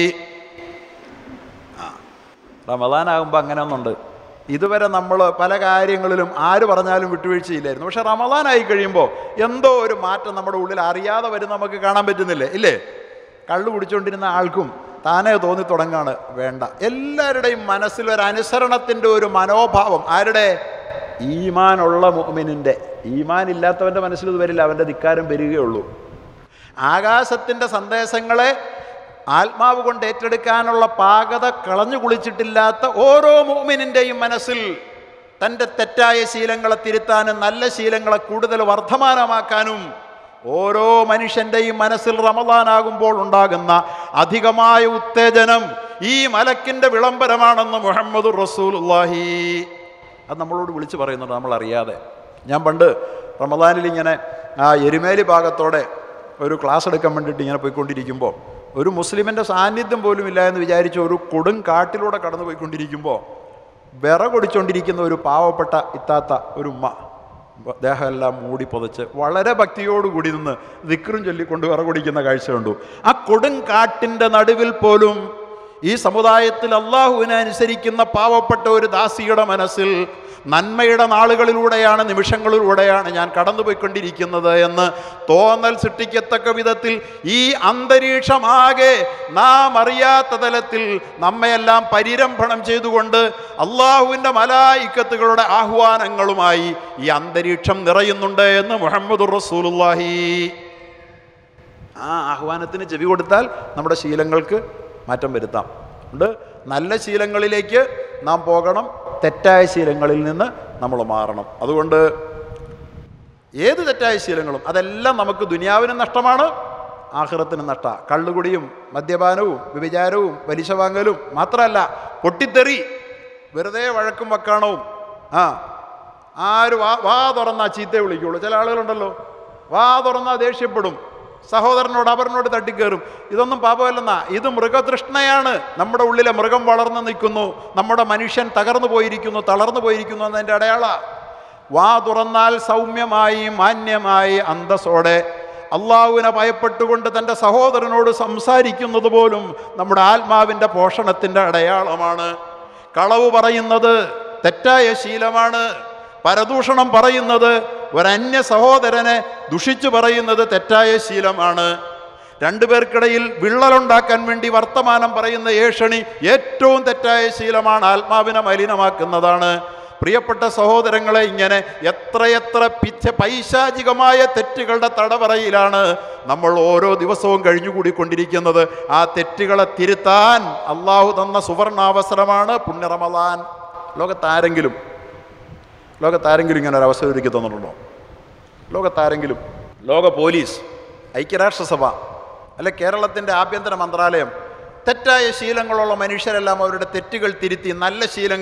റമദാനാകുമ്പോൾ അങ്ങനെ ഒന്നുണ്ട് ഇതുവരെ നമ്മൾ പല കാര്യങ്ങളിലും ആര് പറഞ്ഞാലും വിട്ടുവീഴ്ചയില്ലായിരുന്നു പക്ഷെ റമദാനായി കഴിയുമ്പോൾ എന്തോ ഒരു മാറ്റം നമ്മുടെ ഉള്ളിൽ അറിയാതെ വരും നമുക്ക് കാണാൻ പറ്റുന്നില്ലേ ഇല്ലേ കള്ളു കുടിച്ചുകൊണ്ടിരുന്ന ആൾക്കും താനേ തോന്നി തുടങ്ങാണ് വേണ്ട എല്ലാവരുടെയും മനസ്സിൽ ഒരു അനുസരണത്തിൻ്റെ ഒരു മനോഭാവം ആരുടെ ഈമാനുള്ള മുഅ്മിനിൻ്റെ ഈമാൻ ഇല്ലാത്തവൻ്റെ മനസ്സിൽ ഇത് വരില്ല അവൻ്റെ ധിക്കാരം വരികയുള്ളൂ ആകാശത്തിൻ്റെ സന്ദേശങ്ങളെ ആത്മാവ് കൊണ്ട് ഏറ്റെടുക്കാനുള്ള പാകത കളഞ്ഞു കുളിച്ചിട്ടില്ലാത്ത ഓരോ മൂമിനിൻ്റെയും മനസ്സിൽ തൻ്റെ തെറ്റായ ശീലങ്ങളെ തിരുത്താനും നല്ല ശീലങ്ങളെ കൂടുതൽ വർദ്ധമാനമാക്കാനും ഓരോ മനുഷ്യൻ്റെയും മനസ്സിൽ റമദാനാകുമ്പോൾ ഉണ്ടാകുന്ന അധികമായ ഉത്തേജനം ഈ മലക്കിൻ്റെ വിളംബരമാണെന്ന് മുഹമ്മദ് റസൂലുള്ളാഹി അത് നമ്മളോട് വിളിച്ചു പറയുന്നുണ്ട് നമ്മൾ അറിയാതെ ഞാൻ പണ്ട് റമദാനിൽ ഇങ്ങനെ ആ എരുമേലി ഭാഗത്തോടെ ഒരു ക്ലാസ് എടുക്കാൻ വേണ്ടിയിട്ട് ഇങ്ങനെ പോയിക്കൊണ്ടിരിക്കുമ്പോൾ ഒരു മുസ്ലിമിൻ്റെ സാന്നിധ്യം പോലും ഇല്ല എന്ന് വിചാരിച്ച് ഒരു കൊടും കാട്ടിലൂടെ കടന്നു പോയിക്കൊണ്ടിരിക്കുമ്പോൾ വിറകൊടിച്ചുകൊണ്ടിരിക്കുന്ന ഒരു പാവപ്പെട്ട ഇത്താത്ത ഒരു ഉമ്മ ദേഹമെല്ലാം മൂടി പുതച്ച് വളരെ ഭക്തിയോടുകൂടി നിന്ന് ദിക്റും ചൊല്ലിക്കൊണ്ട് വിറകൊടിക്കുന്ന കാഴ്ച കണ്ടു ആ കൊടും കാട്ടിൻ്റെ നടുവിൽ പോലും ഈ സമുദായത്തിൽ അള്ളാഹുവിനെ അനുസരിക്കുന്ന പാവപ്പെട്ട ഒരു ദാസിയുടെ മനസ്സിൽ നന്മയുടെ നാളുകളിലൂടെയാണ് നിമിഷങ്ങളിലൂടെയാണ് ഞാൻ കടന്നുപോയിക്കൊണ്ടിരിക്കുന്നത് എന്ന് തോന്നൽ സൃഷ്ടിക്കത്തക്ക വിധത്തിൽ ഈ അന്തരീക്ഷമാകെ നാം അറിയാത്ത തലത്തിൽ നമ്മയെല്ലാം പരിരംഭണം ചെയ്തുകൊണ്ട് അള്ളാഹുവിൻ്റെ മലായിക്കത്തുകളുടെ ആഹ്വാനങ്ങളുമായി ഈ അന്തരീക്ഷം നിറയുന്നുണ്ട് എന്ന് മുഹമ്മദ് റസൂലുള്ളാഹി ആ ആഹ്വാനത്തിന് ചെവി കൊടുത്താൽ നമ്മുടെ ശീലങ്ങൾക്ക് മാറ്റം വരുത്താം ഉണ്ട് നല്ല ശീലങ്ങളിലേക്ക് നാം പോകണം തെറ്റായ ശീലങ്ങളിൽ നിന്ന് നമ്മൾ മാറണം അതുകൊണ്ട് ഏത് തെറ്റായ ശീലങ്ങളും അതെല്ലാം നമുക്ക് ദുനിയാവിനും നഷ്ടമാണ് ആഹ്റത്തിനും നഷ്ട കള്ളുകുടിയും മദ്യപാനവും വ്യഭിചാരവും പലിശ വാങ്ങലും മാത്രമല്ല പൊട്ടിത്തെറി വെറുതെ വഴക്കും വക്കാണവും ആ ആര് വാ വാ തുറന്നാ ചീത്ത വിളിക്കുള്ളൂ ചില ആളുകളുണ്ടല്ലോ വാ തുറന്നാ ദേഷ്യപ്പെടും സഹോദരനോട് അവരനോട് തട്ടിക്കയറും ഇതൊന്നും പാപമല്ലെന്നാ ഇത് മൃഗതൃഷ്ണയാണ് നമ്മുടെ ഉള്ളിലെ മൃഗം വളർന്നു നിൽക്കുന്നു നമ്മുടെ മനുഷ്യൻ തകർന്നു പോയിരിക്കുന്നു തളർന്നു പോയിരിക്കുന്നു എന്നതിൻ്റെ അടയാള വാ തുറന്നാൽ സൗമ്യമായി മാന്യമായി അന്തസ്സോടെ അള്ളാഹുവിനെ ഭയപ്പെട്ടുകൊണ്ട് തൻ്റെ സഹോദരനോട് സംസാരിക്കുന്നത് പോലും നമ്മുടെ ആത്മാവിൻ്റെ പോഷണത്തിൻ്റെ അടയാളമാണ് കളവ് പറയുന്നത് തെറ്റായ ശീലമാണ് പരദൂഷണം പറയുന്നത് ഒരന്യ സഹോദരനെ ദുഷിച്ചു പറയുന്നത് തെറ്റായ ശീലമാണ് രണ്ടുപേർക്കിടയിൽ വിള്ളലുണ്ടാക്കാൻ വേണ്ടി വർത്തമാനം പറയുന്ന ഏഷണി ഏറ്റവും തെറ്റായ ശീലമാണ് ആത്മാവിനെ മലിനമാക്കുന്നതാണ് പ്രിയപ്പെട്ട സഹോദരങ്ങളെ ഇങ്ങനെ എത്രയെത്ര പിച്ച പൈശാചികമായ തെറ്റുകളുടെ തടവറയിലാണ് നമ്മൾ ഓരോ ദിവസവും കഴിഞ്ഞുകൂടിക്കൊണ്ടിരിക്കുന്നത് ആ തെറ്റുകളെ തിരുത്താൻ അള്ളാഹു തന്ന സുവർണാവസരമാണ് പുണ്യറമലാൻ ലോകത്താരെങ്കിലും ലോകത്താരെങ്കിലും ഇങ്ങനെ ഒരു അവസരം ഒരുക്കി തന്നിട്ടുണ്ടോ ലോകത്താരെങ്കിലും ലോക പോലീസ് ഐക്യരാഷ്ട്രസഭ അല്ലെ കേരളത്തിൻ്റെ ആഭ്യന്തര മന്ത്രാലയം തെറ്റായ ശീലങ്ങളുള്ള മനുഷ്യരെല്ലാം അവരുടെ തെറ്റുകൾ തിരുത്തി നല്ല ശീലങ്ങൾ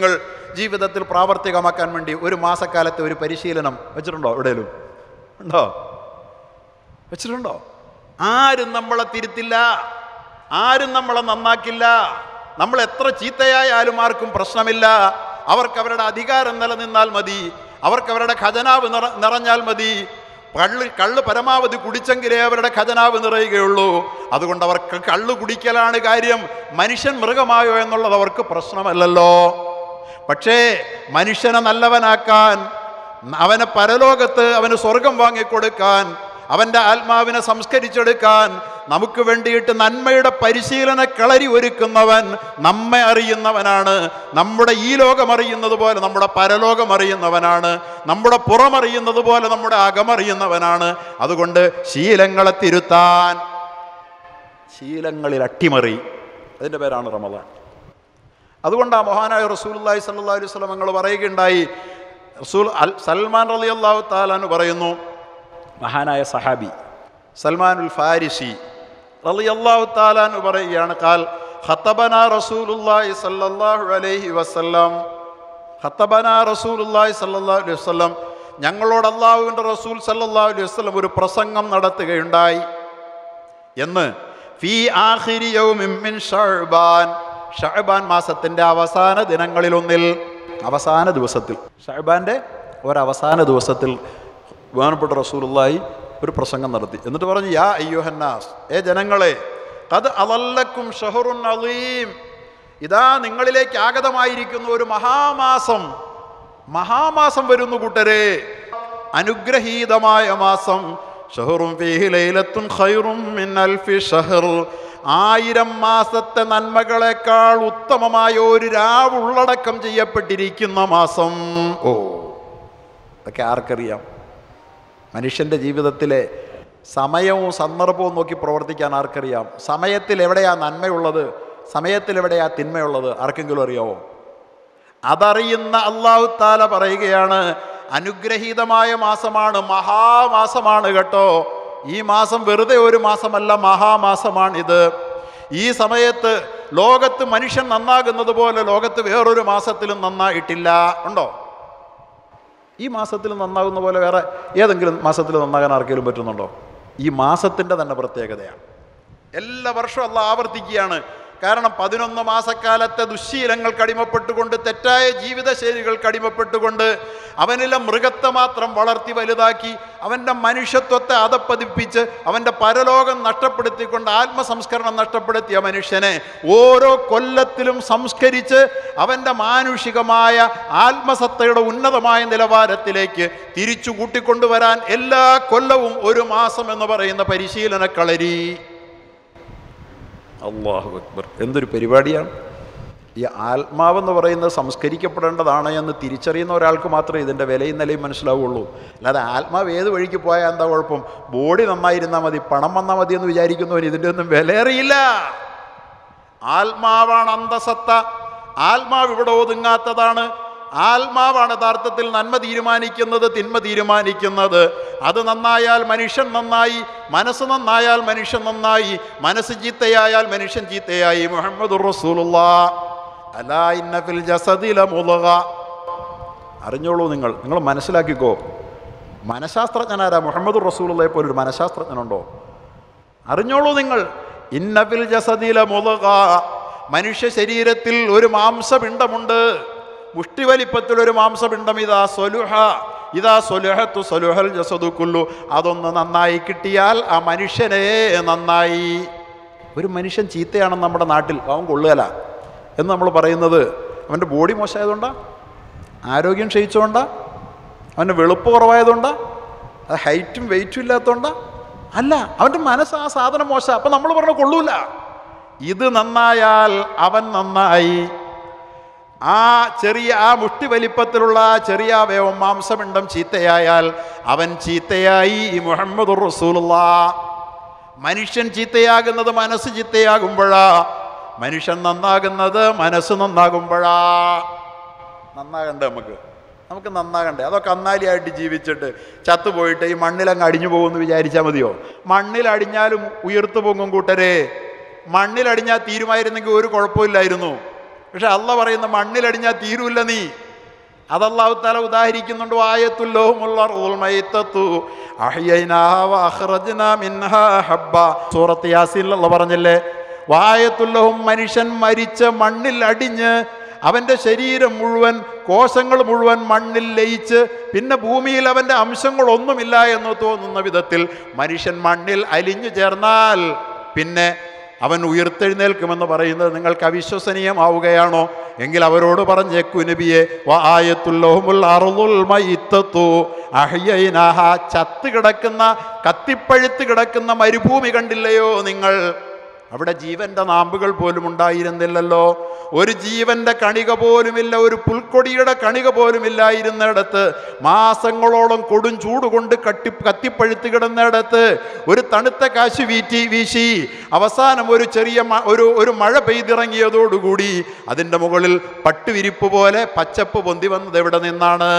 ജീവിതത്തിൽ പ്രാവർത്തികമാക്കാൻ വേണ്ടി ഒരു മാസക്കാലത്തെ ഒരു പരിശീലനം വെച്ചിട്ടുണ്ടോ എവിടെയും ഉണ്ടോ വെച്ചിട്ടുണ്ടോ ആരും നമ്മളെ തിരുത്തില്ല ആരും നമ്മളെ നന്നാക്കില്ല നമ്മൾ എത്ര ചീത്തയായാലും ആർക്കും പ്രശ്നമില്ല അവർക്ക് അവരുടെ അധികാരം നിലനിന്നാൽ മതി അവർക്ക് അവരുടെ ഖജനാവ് നിറ നിറഞ്ഞാൽ മതി കള്ള് കള്ള് പരമാവധി കുടിച്ചെങ്കിലേ അവരുടെ ഖജനാവ് നിറയുകയുള്ളൂ അതുകൊണ്ട് അവർക്ക് കള്ള് കുടിക്കലാണ് കാര്യം മനുഷ്യൻ മൃഗമായോ എന്നുള്ളത് അവർക്ക് പ്രശ്നമല്ലല്ലോ പക്ഷേ മനുഷ്യനെ നല്ലവനാക്കാൻ അവനെ പരലോകത്ത് അവന് സ്വർഗം വാങ്ങിക്കൊടുക്കാൻ അവൻ്റെ ആത്മാവിനെ സംസ്കരിച്ചെടുക്കാൻ നമുക്ക് വേണ്ടിയിട്ട് നന്മയുടെ പരിശീലന കളരി ഒരുക്കുന്നവൻ നമ്മെ അറിയുന്നവനാണ് നമ്മുടെ ഈ ലോകം അറിയുന്നത് പോലെ നമ്മുടെ പരലോകം അറിയുന്നവനാണ് നമ്മുടെ പുറമറിയുന്നത് പോലെ നമ്മുടെ അകമറിയുന്നവനാണ് അതുകൊണ്ട് ശീലങ്ങളെ തിരുത്താൻ ശീലങ്ങളിൽ അട്ടിമറി അതിൻ്റെ പേരാണ് റമദാൻ അതുകൊണ്ട് ആ മഹാനായ റസൂലുല്ലാഹി സല്ലല്ലാഹു അലൈഹി വസല്ലം ഞങ്ങൾ പറയുകയുണ്ടായി റസൂൽ അൽ സൽമാൻ റളി അള്ളാഹു താലാന്ന് പറയുന്നു മഹാനായ സഹാബി സൽമാനുൽ ഫാരിസി റളി അള്ളാഹു താലാന്ന് പറയുകയാണ് കാൽ ഖത്തബന റസൂലുല്ലാഹി സല്ലല്ലാഹു അലൈഹി വസല്ലം ഖത്തബന റസൂലുല്ലാഹി സല്ലല്ലാഹു അലൈഹി വസല്ലം ഞങ്ങളോട് അള്ളാഹുവിൻ്റെ റസൂൽ സല്ലല്ലാഹു അലൈഹി വസല്ലം ഒരു പ്രസംഗം നടത്തുകയുണ്ടായി എന്ന് ഫി ആഖിരി യൗമിൻ മിൻ ഷഅബാൻ ഷഅബാൻ മാസത്തിൻ്റെ അവസാന ദിനങ്ങളിലൊന്നിൽ അവസാന ദിവസത്തിൽ ഷഅബാൻ്റെ ഒരവസാന ദിവസത്തിൽ ബഹുമാനപ്പെട്ട റസൂലുള്ളാഹി ഒരു പ്രസംഗം നടത്തി എന്നിട്ട് പറഞ്ഞു യാ അയ്യുഹന്നാസ് ഏ ജനങ്ങളെ അത് അതല്ലക്കും ഷഹറുൻ അലീം ഇതാ നിങ്ങളിലേക്ക് ആഗതമായിരിക്കുന്ന ഒരു മഹാമാസം മഹാമാസം വരുന്നു കൂട്ടരെ അനുഗ്രഹീതമായ മാസം ഷഹറും ഫീഹി ലൈലത്തുൻ ഖൈറും മിൻ അൽഫി ഷഹർ ആയിരം മാസത്തെ നന്മകളെക്കാൾ ഉത്തമമായ ഒരു രാവ് ഉള്ളടക്കം ചെയ്യപ്പെട്ടിരിക്കുന്ന മാസം ഓ അതൊക്കെ ആർക്കറിയാം മനുഷ്യൻ്റെ ജീവിതത്തിലെ സമയവും സന്ദർഭവും നോക്കി പ്രവർത്തിക്കാൻ ആർക്കറിയാം സമയത്തിൽ എവിടെയാ നന്മയുള്ളത് സമയത്തിൽ എവിടെയാ തിന്മയുള്ളത് ആർക്കെങ്കിലും അറിയാവോ അതറിയുന്ന അള്ളാഹു താല പറയുകയാണ് അനുഗ്രഹീതമായ മാസമാണ് മഹാമാസമാണ് കേട്ടോ ഈ മാസം വെറുതെ ഒരു മാസമല്ല മഹാമാസമാണിത് ഈ സമയത്ത് ലോകത്ത് മനുഷ്യൻ നന്നാകുന്നത് പോലെ ലോകത്ത് വേറൊരു മാസത്തിലും നന്നായിട്ടില്ല ഉണ്ടോ ഈ മാസത്തിൽ നന്നാകുന്ന പോലെ വേറെ ഏതെങ്കിലും മാസത്തിൽ നന്നാകാൻ ആർക്കെങ്കിലും പറ്റുന്നുണ്ടോ ഈ മാസത്തിൻ്റെ തന്നെ പ്രത്യേകതയാണ് എല്ലാ വർഷവും അല്ല ആവർത്തിക്കുകയാണ് കാരണം പതിനൊന്ന് മാസക്കാലത്തെ ദുശ്ശീലങ്ങൾക്ക് അടിമപ്പെട്ടുകൊണ്ട് തെറ്റായ ജീവിതശൈലികൾക്ക് അടിമപ്പെട്ടുകൊണ്ട് അവനിലെ മൃഗത്തെ മാത്രം വളർത്തി വലുതാക്കി അവൻ്റെ മനുഷ്യത്വത്തെ അതപ്പതിപ്പിച്ച് അവൻ്റെ പരലോകം നഷ്ടപ്പെടുത്തിക്കൊണ്ട് ആത്മസംസ്കരണം നഷ്ടപ്പെടുത്തിയ മനുഷ്യനെ ഓരോ കൊല്ലത്തിലും സംസ്കരിച്ച് അവൻ്റെ മാനുഷികമായ ആത്മസത്തയുടെ ഉന്നതമായ നിലവാരത്തിലേക്ക് തിരിച്ചു കൂട്ടിക്കൊണ്ടുവരാൻ എല്ലാ കൊല്ലവും ഒരു മാസം എന്ന് പറയുന്ന പരിശീലന കളരി അള്ളാഹു അക്ബർ എന്തൊരു പരിപാടിയാണ് ഈ ആത്മാവെന്ന് പറയുന്നത് സംസ്കരിക്കപ്പെടേണ്ടതാണ് എന്ന് തിരിച്ചറിയുന്ന ഒരാൾക്ക് മാത്രമേ ഇതിൻ്റെ വിലയും നിലയും മനസ്സിലാവുള്ളൂ അല്ലാതെ ആത്മാവ് ഏത് വഴിക്ക് പോയാൽ എന്താ കുഴപ്പം ബോഡി നന്നായിരുന്നാൽ മതി പണം വന്നാൽ മതി എന്ന് വിചാരിക്കുന്നവൻ ഇതിൻ്റെ ഒന്നും വില അറിയില്ല ആത്മാവാണ് അന്തസത്ത ആത്മാവ് ഇവിടെ ഒതുങ്ങാത്തതാണ് ആത്മാവാണ് യഥാർത്ഥത്തിൽ നന്മ തീരുമാനിക്കുന്നത് തിന്മ തീരുമാനിക്കുന്നത് അത് നന്നായാൽ മനുഷ്യൻ നന്നായി മനസ്സ് നന്നായാൽ മനുഷ്യൻ നന്നായി മനസ്സ് ചീത്തയായാൽ മനുഷ്യൻ ചീത്തയായി മുഹമ്മദ് റസൂലുള്ള അലാ ഇന്ന ഫിൽ ജസദില മുളക അറിഞ്ഞോളൂ നിങ്ങൾ നിങ്ങൾ മനസ്സിലാക്കിക്കോ മനഃശാസ്ത്രജ്ഞനാരാ മുഹമ്മദ് റസൂലുള്ളയെ പോലൊരു മനഃശാസ്ത്രജ്ഞനുണ്ടോ അറിഞ്ഞോളൂ നിങ്ങൾ ഇന്നഫിൽ ജസദില മുളക മനുഷ്യ ശരീരത്തിൽ ഒരു മാംസപിണ്ഡമുണ്ട് മുഷ്ടിവലിപ്പത്തിൽ ഒരു മാംസപിണ്ഡം ഇതാ സൊലുഹ ഇതാ സൊലുഹത്തു സൊലുഹൽ ജസദു കുല്ലു അതൊന്ന് നന്നായി കിട്ടിയാൽ ആ മനുഷ്യനെ നന്നായി ഒരു മനുഷ്യൻ ചീത്തയാണെന്ന് നമ്മുടെ നാട്ടിൽ അവൻ കൊള്ളുകല എന്ന് നമ്മൾ പറയുന്നത് അവൻ്റെ ബോഡി മോശമായതുകൊണ്ടാ ആരോഗ്യം ക്ഷയിച്ചുകൊണ്ടാ അവൻ്റെ വെളുപ്പ് കുറവായതുകൊണ്ടാ അത് ഹൈറ്റും വെയിറ്റും ഇല്ലാത്തതുകൊണ്ടാ അല്ല അവൻ്റെ മനസ്സ് ആ സാധനം മോശം അപ്പം നമ്മൾ പറഞ്ഞ കൊള്ളൂല ഇത് നന്നായാൽ അവൻ നന്നായി ആ ചെറിയ ആ മുഷ്ടി വലിപ്പത്തിലുള്ള ആ ചെറിയ അവയവം മാംസപിണ്ഡം ചീത്തയായാൽ അവൻ ചീത്തയായി മുഹമ്മദ് റസൂലുള്ള മനുഷ്യൻ ചീത്തയാകുന്നത് മനസ്സ് ചീത്തയാകുമ്പോഴാ മനുഷ്യൻ നന്നാകുന്നത് മനസ്സ് നന്നാകുമ്പോഴാ നന്നാകണ്ടേ നമുക്ക് നമുക്ക് നന്നാകണ്ടേ അതൊക്കെ അന്നാലിയായിട്ട് ജീവിച്ചിട്ട് ചത്തുപോയിട്ട് ഈ മണ്ണിലങ്ങ് അടിഞ്ഞു പോകുമെന്ന് വിചാരിച്ചാൽ മതിയോ മണ്ണിലടിഞ്ഞാലും ഉയർത്തു പൊങ്ങും കൂട്ടരെ മണ്ണിലടിഞ്ഞാൽ തീരുമായിരുന്നെങ്കിൽ ഒരു കുഴപ്പമില്ലായിരുന്നു പക്ഷെ അല്ല പറയുന്ന മണ്ണിലടിഞ്ഞാൽ തീരൂല്ല നീ അതല്ലാഹു താല ഉദാഹരിക്കുന്നുണ്ട് സൂറത്ത് യാസീനിലുള്ള പറഞ്ഞില്ലേ വായത്തുല്ലഹും മനുഷ്യൻ മരിച്ച മണ്ണിൽ അടിഞ്ഞ് അവൻ്റെ ശരീരം മുഴുവൻ കോശങ്ങൾ മുഴുവൻ മണ്ണിൽ ലയിച്ച് പിന്നെ ഭൂമിയിൽ അവൻ്റെ അംശങ്ങളൊന്നുമില്ല എന്ന് തോന്നുന്ന വിധത്തിൽ മനുഷ്യൻ മണ്ണിൽ അലിഞ്ഞു ചേർന്നാൽ പിന്നെ അവൻ ഉയർത്തെഴുന്നേൽക്കുമെന്ന് പറയുന്നത് നിങ്ങൾക്ക് അവിശ്വസനീയമാവുകയാണോ എങ്കിൽ അവരോട് പറഞ്ഞേക്കു നബിയെ വായത്തുല്ലോഹുൽ അറുൽ മയിത്തത്തു അഹ്യൈനാഹ ചത്ത് കിടക്കുന്ന കത്തിപ്പഴുത്ത് കിടക്കുന്ന മരുഭൂമി കണ്ടില്ലയോ നിങ്ങൾ അവിടെ ജീവന്റെ നാമ്പുകൾ പോലും ഉണ്ടായിരുന്നില്ലല്ലോ ഒരു ജീവന്റെ കണിക പോലുമില്ല ഒരു പുൽക്കൊടിയുടെ കണിക പോലും ഇല്ലായിരുന്നിടത്ത് മാസങ്ങളോളം കൊടും ചൂട് കൊണ്ട് കട്ടി കത്തിപ്പഴുത്ത് കിടന്നിടത്ത് ഒരു തണുത്ത കാശ് വീറ്റി വീശി അവസാനം ഒരു ചെറിയ മ- ഒരു ഒരു മഴ പെയ്തിറങ്ങിയതോടുകൂടി അതിൻ്റെ മുകളിൽ പട്ടുവിരിപ്പ് പോലെ പച്ചപ്പ് പൊന്തി വന്നത് എവിടെ നിന്നാണ്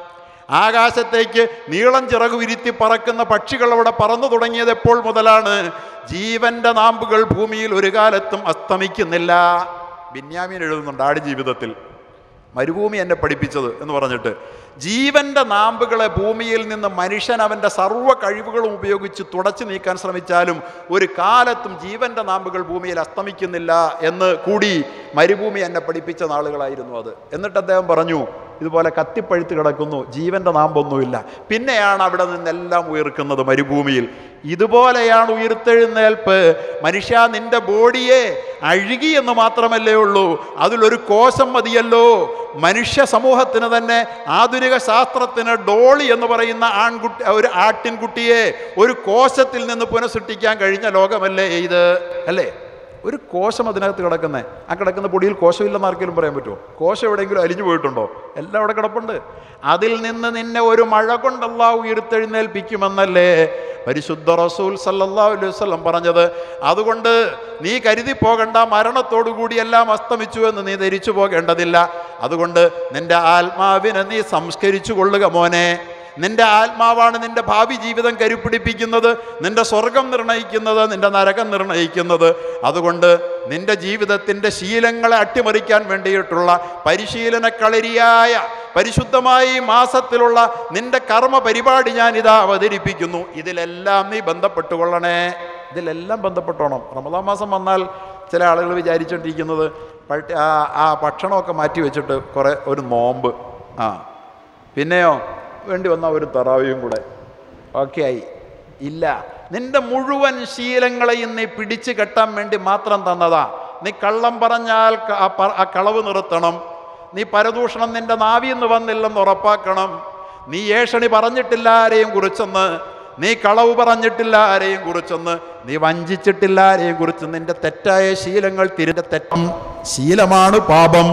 ആകാശത്തേക്ക് നീളം ചിറകു വിരിത്തി പറക്കുന്ന പക്ഷികൾ അവിടെ പറന്നു തുടങ്ങിയത് എപ്പോൾ മുതലാണ് ജീവന്റെ നാമ്പുകൾ ഭൂമിയിൽ ഒരു കാലത്തും അസ്തമിക്കുന്നില്ല ബിന്യാമീൻ എഴുതുന്നുണ്ട് ആട് ജീവിതത്തിൽ മരുഭൂമി എന്നെ പഠിപ്പിച്ചത് എന്ന് പറഞ്ഞിട്ട് ജീവന്റെ നാമ്പുകളെ ഭൂമിയിൽ നിന്ന് മനുഷ്യൻ അവൻ്റെ സർവ്വ കഴിവുകളും ഉപയോഗിച്ച് തുടച്ചു നീക്കാൻ ശ്രമിച്ചാലും ഒരു കാലത്തും ജീവന്റെ നാമ്പുകൾ ഭൂമിയിൽ അസ്തമിക്കുന്നില്ല എന്ന് കൂടി മരുഭൂമി എന്നെ പഠിപ്പിച്ച നാളുകളായിരുന്നു അത് എന്നിട്ട് അദ്ദേഹം പറഞ്ഞു ഇതുപോലെ കത്തിപ്പഴുത്ത് കിടക്കുന്നു ജീവന്റെ നാമ്പൊന്നുമില്ല പിന്നെയാണ് അവിടെ നിന്നെല്ലാം ഉയർക്കുന്നത് മരുഭൂമിയിൽ ഇതുപോലെയാണ് ഉയർത്തെഴുന്നേൽപ്പ് മനുഷ്യ നിന്റെ ബോഡിയെ അഴുകി എന്ന് മാത്രമല്ലേ ഉള്ളൂ അതിലൊരു കോശം മതിയല്ലോ മനുഷ്യ സമൂഹത്തിന് തന്നെ ആധുനിക ശാസ്ത്രത്തിന് ഡോളി എന്ന് പറയുന്ന ആൺകുട്ടി ഒരു ആട്ടിൻകുട്ടിയെ ഒരു കോശത്തിൽ നിന്ന് പുനഃസൃഷ്ടിക്കാൻ കഴിഞ്ഞ ലോകമല്ലേ ഇത് അല്ലേ ഒരു കോശം അതിനകത്ത് കിടക്കുന്നത് ആ കിടക്കുന്ന പൊടിയിൽ കോശമില്ലെന്ന് ആർക്കെങ്കിലും പറയാൻ പറ്റുമോ കോശം എവിടെയെങ്കിലും അലിഞ്ഞു പോയിട്ടുണ്ടോ എല്ലാം അവിടെ കിടപ്പുണ്ട് അതിൽ നിന്ന് നിന്നെ ഒരു മഴ കൊണ്ടല്ല ഉയർത്തെഴുന്നേൽപ്പിക്കുമെന്നല്ലേ പരിശുദ്ധ റസൂൽ സല്ലല്ലാഹു അലൈഹി വസല്ലം പറഞ്ഞത് അതുകൊണ്ട് നീ കരുതി പോകണ്ട മരണത്തോടുകൂടി എല്ലാം അസ്തമിച്ചു എന്ന് നീ ധരിച്ചു പോകേണ്ടതില്ല അതുകൊണ്ട് നിന്റെ ആത്മാവിനെ നീ സംസ്കരിച്ചു കൊള്ളുക മോനെ നിന്റെ ആത്മാവാണ് നിന്റെ ഭാവി ജീവിതം കരുപ്പിടിപ്പിക്കുന്നത് നിന്റെ സ്വർഗം നിർണയിക്കുന്നത് നിന്റെ നരകം നിർണയിക്കുന്നത് അതുകൊണ്ട് നിന്റെ ജീവിതത്തിൻ്റെ ശീലങ്ങളെ അട്ടിമറിക്കാൻ വേണ്ടിയിട്ടുള്ള പരിശീലന കളരിയായ പരിശുദ്ധമായ ഈ മാസത്തിലുള്ള നിന്റെ കർമ്മ പരിപാടി ഞാൻ ഇതാ അവതരിപ്പിക്കുന്നു ഇതിലെല്ലാം നീ ബന്ധപ്പെട്ടുകൊള്ളണേ ഇതിലെല്ലാം ബന്ധപ്പെട്ടോണം റമദാൻ മാസം വന്നാൽ ചില ആളുകൾ വിചാരിച്ചുകൊണ്ടിരിക്കുന്നത് പട്ട്- ആ ആ ഭക്ഷണമൊക്കെ മാറ്റി വെച്ചിട്ട് കുറേ ഒരു നോമ്പ് ആ പിന്നെയോ വേണ്ടി വന്ന ഒരു തറാവിയും കൂടെ ഓക്കെ ആയി ഇല്ല നിന്റെ മുഴുവൻ ശീലങ്ങളെയും നീ പിടിച്ചു കെട്ടാൻ വേണ്ടി മാത്രം തന്നതാ നീ കള്ളം പറഞ്ഞാൽ ക- ആ പ- ആ കളവ് നിർത്തണം നീ പരദൂഷണം നിന്റെ നാവിന്ന് വന്നില്ലെന്ന് ഉറപ്പാക്കണം നീ ഏഷണി പറഞ്ഞിട്ടില്ല ആരെയും കുറിച്ചെന്ന് നീ കളവ് പറഞ്ഞിട്ടില്ല ആരെയും കുറിച്ചെന്ന് നീ വഞ്ചിച്ചിട്ടില്ല ആരെയും കുറിച്ച് നിന്റെ തെറ്റായ ശീലങ്ങൾ തിരിന്റെ തെറ്റം ശീലമാണ് പാപം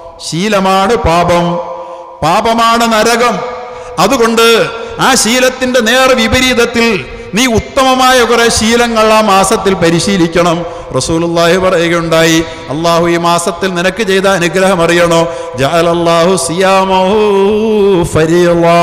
ശീലമാണ് പാപം പാപമാണ് നരകം അതുകൊണ്ട് ആ ശീലത്തിന്റെ നേർ വിപരീതത്തിൽ നീ ഉത്തമമായ കുറെ ശീലങ്ങൾ ആ മാസത്തിൽ പരിശീലിക്കണം റസൂലുള്ളാഹി പറയുകയുണ്ടായി അള്ളാഹു ഈ മാസത്തിൽ നിനക്ക് ചെയ്ത അനുഗ്രഹം അറിയണോ ജഅലല്ലാഹു സിയാമഹു ഫരീളാ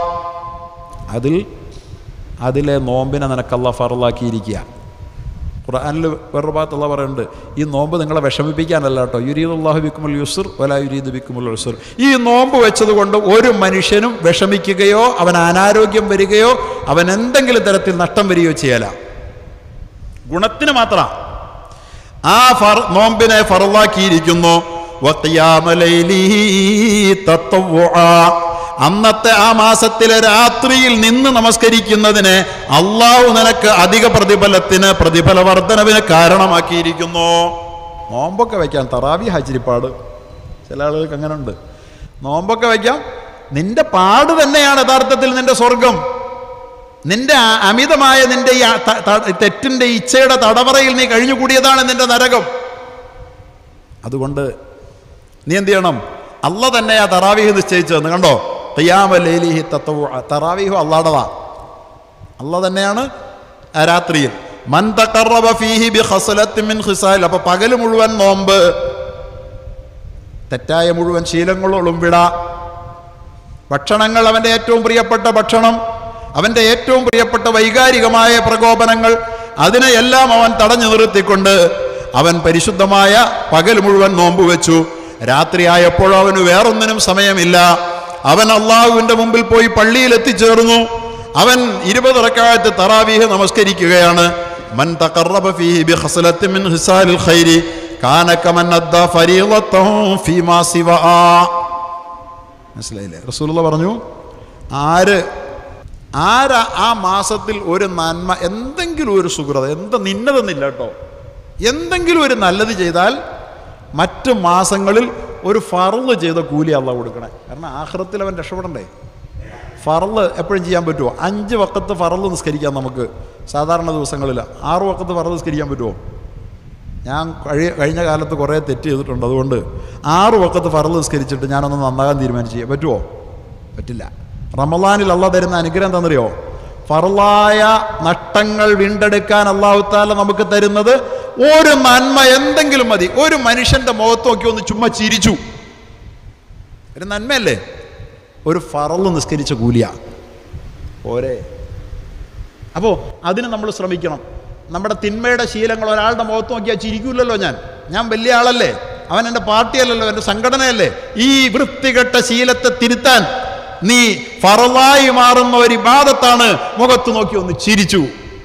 അതിൽ അതിലെ നോമ്പിനെ നിനക്കല്ല ഫറലാക്കിയിരിക്കുക ഖുർആനിൽ വേറൊരു ഭാഗത്തുള്ള പറയുന്നുണ്ട് ഈ നോമ്പ് നിങ്ങളെ വിഷമിപ്പിക്കാനല്ല കേട്ടോ യുരീദുല്ലാഹു ബിക്കുമുൽ യുസുർ വല യുരീദ് ബിക്കുമുൽ ഉസുർ ഈ നോമ്പ് വെച്ചത് കൊണ്ട് ഒരു മനുഷ്യനും വിഷമിക്കുകയോ അവൻ അനാരോഗ്യം വരികയോ അവൻ എന്തെങ്കിലും തരത്തിൽ നഷ്ടം വരികയോ ചെയ്യല ഗുണത്തിന് മാത്രം ആ ഫർ നോമ്പിനെ ഫറലാക്കിയിരിക്കുന്നു വഖിയാമലൈലിഹി തത്തവ്വുആ. അന്നത്തെ ആ മാസത്തിലെ രാത്രിയിൽ നിന്ന് നമസ്കരിക്കുന്നതിന് അള്ളാഹു നിനക്ക് അധിക പ്രതിഫലത്തിന് പ്രതിഫല വർധനവിന് കാരണമാക്കിയിരിക്കുന്നു നോമ്പൊക്കെ വയ്ക്കാം തറാവി ഹാജിരിപ്പാട് ചില ആളുകൾക്ക് അങ്ങനെ ഉണ്ട് നോമ്പൊക്കെ വയ്ക്കാം നിന്റെ പാട് തന്നെയാണ് യഥാർത്ഥത്തിൽ നിന്റെ സ്വർഗം നിന്റെ ആ അമിതമായ നിന്റെ ഈ ആ ത- ത- തെറ്റിന്റെ ഇച്ഛയുടെ തടവറയിൽ നീ കഴിഞ്ഞുകൂടിയതാണ് നിന്റെ നരകം അതുകൊണ്ട് നീ എന്ത് ചെയ്യണം അല്ല തന്നെ ആ തറാവീഹ് നിശ്ചയിച്ചതെന്ന് കണ്ടോ തയ്യാമ ലേലിഹി തത്വ തറാവീഹു അള്ളാടതാ അല്ല തന്നെയാണ് ആ രാത്രിയിൽ മൻ തഖറബ ഫീഹി ബിഖസ്ലത്തിൻ മിൻ ഖിസാൽ അപ്പോൾ പകൽ മുഴുവൻ നോമ്പ് തെറ്റായ മുഴുവൻ ശീലങ്ങളോളും വിട ഭക്ഷണങ്ങൾ അവൻ്റെ ഏറ്റവും പ്രിയപ്പെട്ട ഭക്ഷണം അവൻ്റെ ഏറ്റവും പ്രിയപ്പെട്ട വൈകാരികമായ പ്രകോപനങ്ങൾ അതിനെയെല്ലാം അവൻ തടഞ്ഞു നിർത്തിക്കൊണ്ട് അവൻ പരിശുദ്ധമായ പകൽ മുഴുവൻ നോമ്പ് വെച്ചു രാത്രിയായപ്പോൾ അവന് വേറൊന്നിനും സമയമില്ല അവൻ അള്ളാഹുവിന്റെ മുമ്പിൽ പോയി പള്ളിയിൽ എത്തിച്ചേർന്നു അവൻ ഇരുപത് റക്കായത്ത് തറാവീഹ് നമസ്കരിക്കുകയാണ് മൻ തഖറബ ഫീഹി ബിഖസ്ലത്തിൻ മിൻ ഹിസാലിൽ ഖൈരി കാന കമൻ അദ്ദാ ഫരീളത്തൻ ഫീമാ സിവാ മനസ്സിലായില്ലേ റസൂലുള്ള പറഞ്ഞു ആര് ആരാ ആ മാസത്തിൽ ഒരു നന്മ എന്തെങ്കിലും ഒരു സുഹൃത എന്താ നിന്നതെന്നില്ല കേട്ടോ എന്തെങ്കിലും ഒരു നല്ലത് ചെയ്താൽ മറ്റ് മാസങ്ങളിൽ ഒരു ഫറല് ചെയ്ത കൂലി അള്ള കൊടുക്കണേ കാരണം ആഹ്റത്തിൽ അവൻ രക്ഷപ്പെടണ്ടേ ഫറല് എപ്പോഴും ചെയ്യാൻ പറ്റുമോ അഞ്ച് വക്കത്ത് ഫറല് നിസ്കരിക്കാം നമുക്ക് സാധാരണ ദിവസങ്ങളിൽ ആറ് വക്കത്ത് ഫറല് നിസ്കരിക്കാൻ പറ്റുമോ ഞാൻ കഴി കഴിഞ്ഞ കാലത്ത് കുറേ തെറ്റ് ചെയ്തിട്ടുണ്ട് അതുകൊണ്ട് ആറ് വക്കത്ത് ഫറല് നിസ്കരിച്ചിട്ട് ഞാനൊന്ന് നന്നാകാൻ തീരുമാനിച്ചു പറ്റുമോ പറ്റില്ല റമലാനിൽ അള്ള തരുന്ന അനുഗ്രഹം എന്താണെന്നറിയോ ഫറലായ നഷ്ടങ്ങൾ വീണ്ടെടുക്കാൻ അള്ളാഹുത്താല നമുക്ക് തരുന്നത് ഒരു നന്മ എന്തെങ്കിലും മതി ഒരു മനുഷ്യന്റെ മുഖത്ത് നോക്കി ഒന്ന് ചുമ്മാ ചിരിച്ചു ഒരു നന്മയല്ലേ ഒരു ഫറല് നിസ്കരിച്ച കൂലിയ പോരെ അപ്പോൾ അതിന് നമ്മൾ ശ്രമിക്കണം നമ്മുടെ തിന്മയുടെ ശീലങ്ങൾ ഒരാളുടെ മുഖത്ത് നോക്കിയാൽ ചിരിക്കൂലല്ലോ ഞാൻ ഞാൻ വലിയ ആളല്ലേ അവൻ എൻ്റെ പാർട്ടിയല്ലല്ലോ എൻ്റെ സംഘടനയല്ലേ ഈ വൃത്തികെട്ട ശീലത്തെ തിരുത്താൻ നീ ഫറലായി മാറുന്ന ഒരു ഇബാദത്താണ് മുഖത്ത് നോക്കി ഒന്ന് ചിരിച്ചു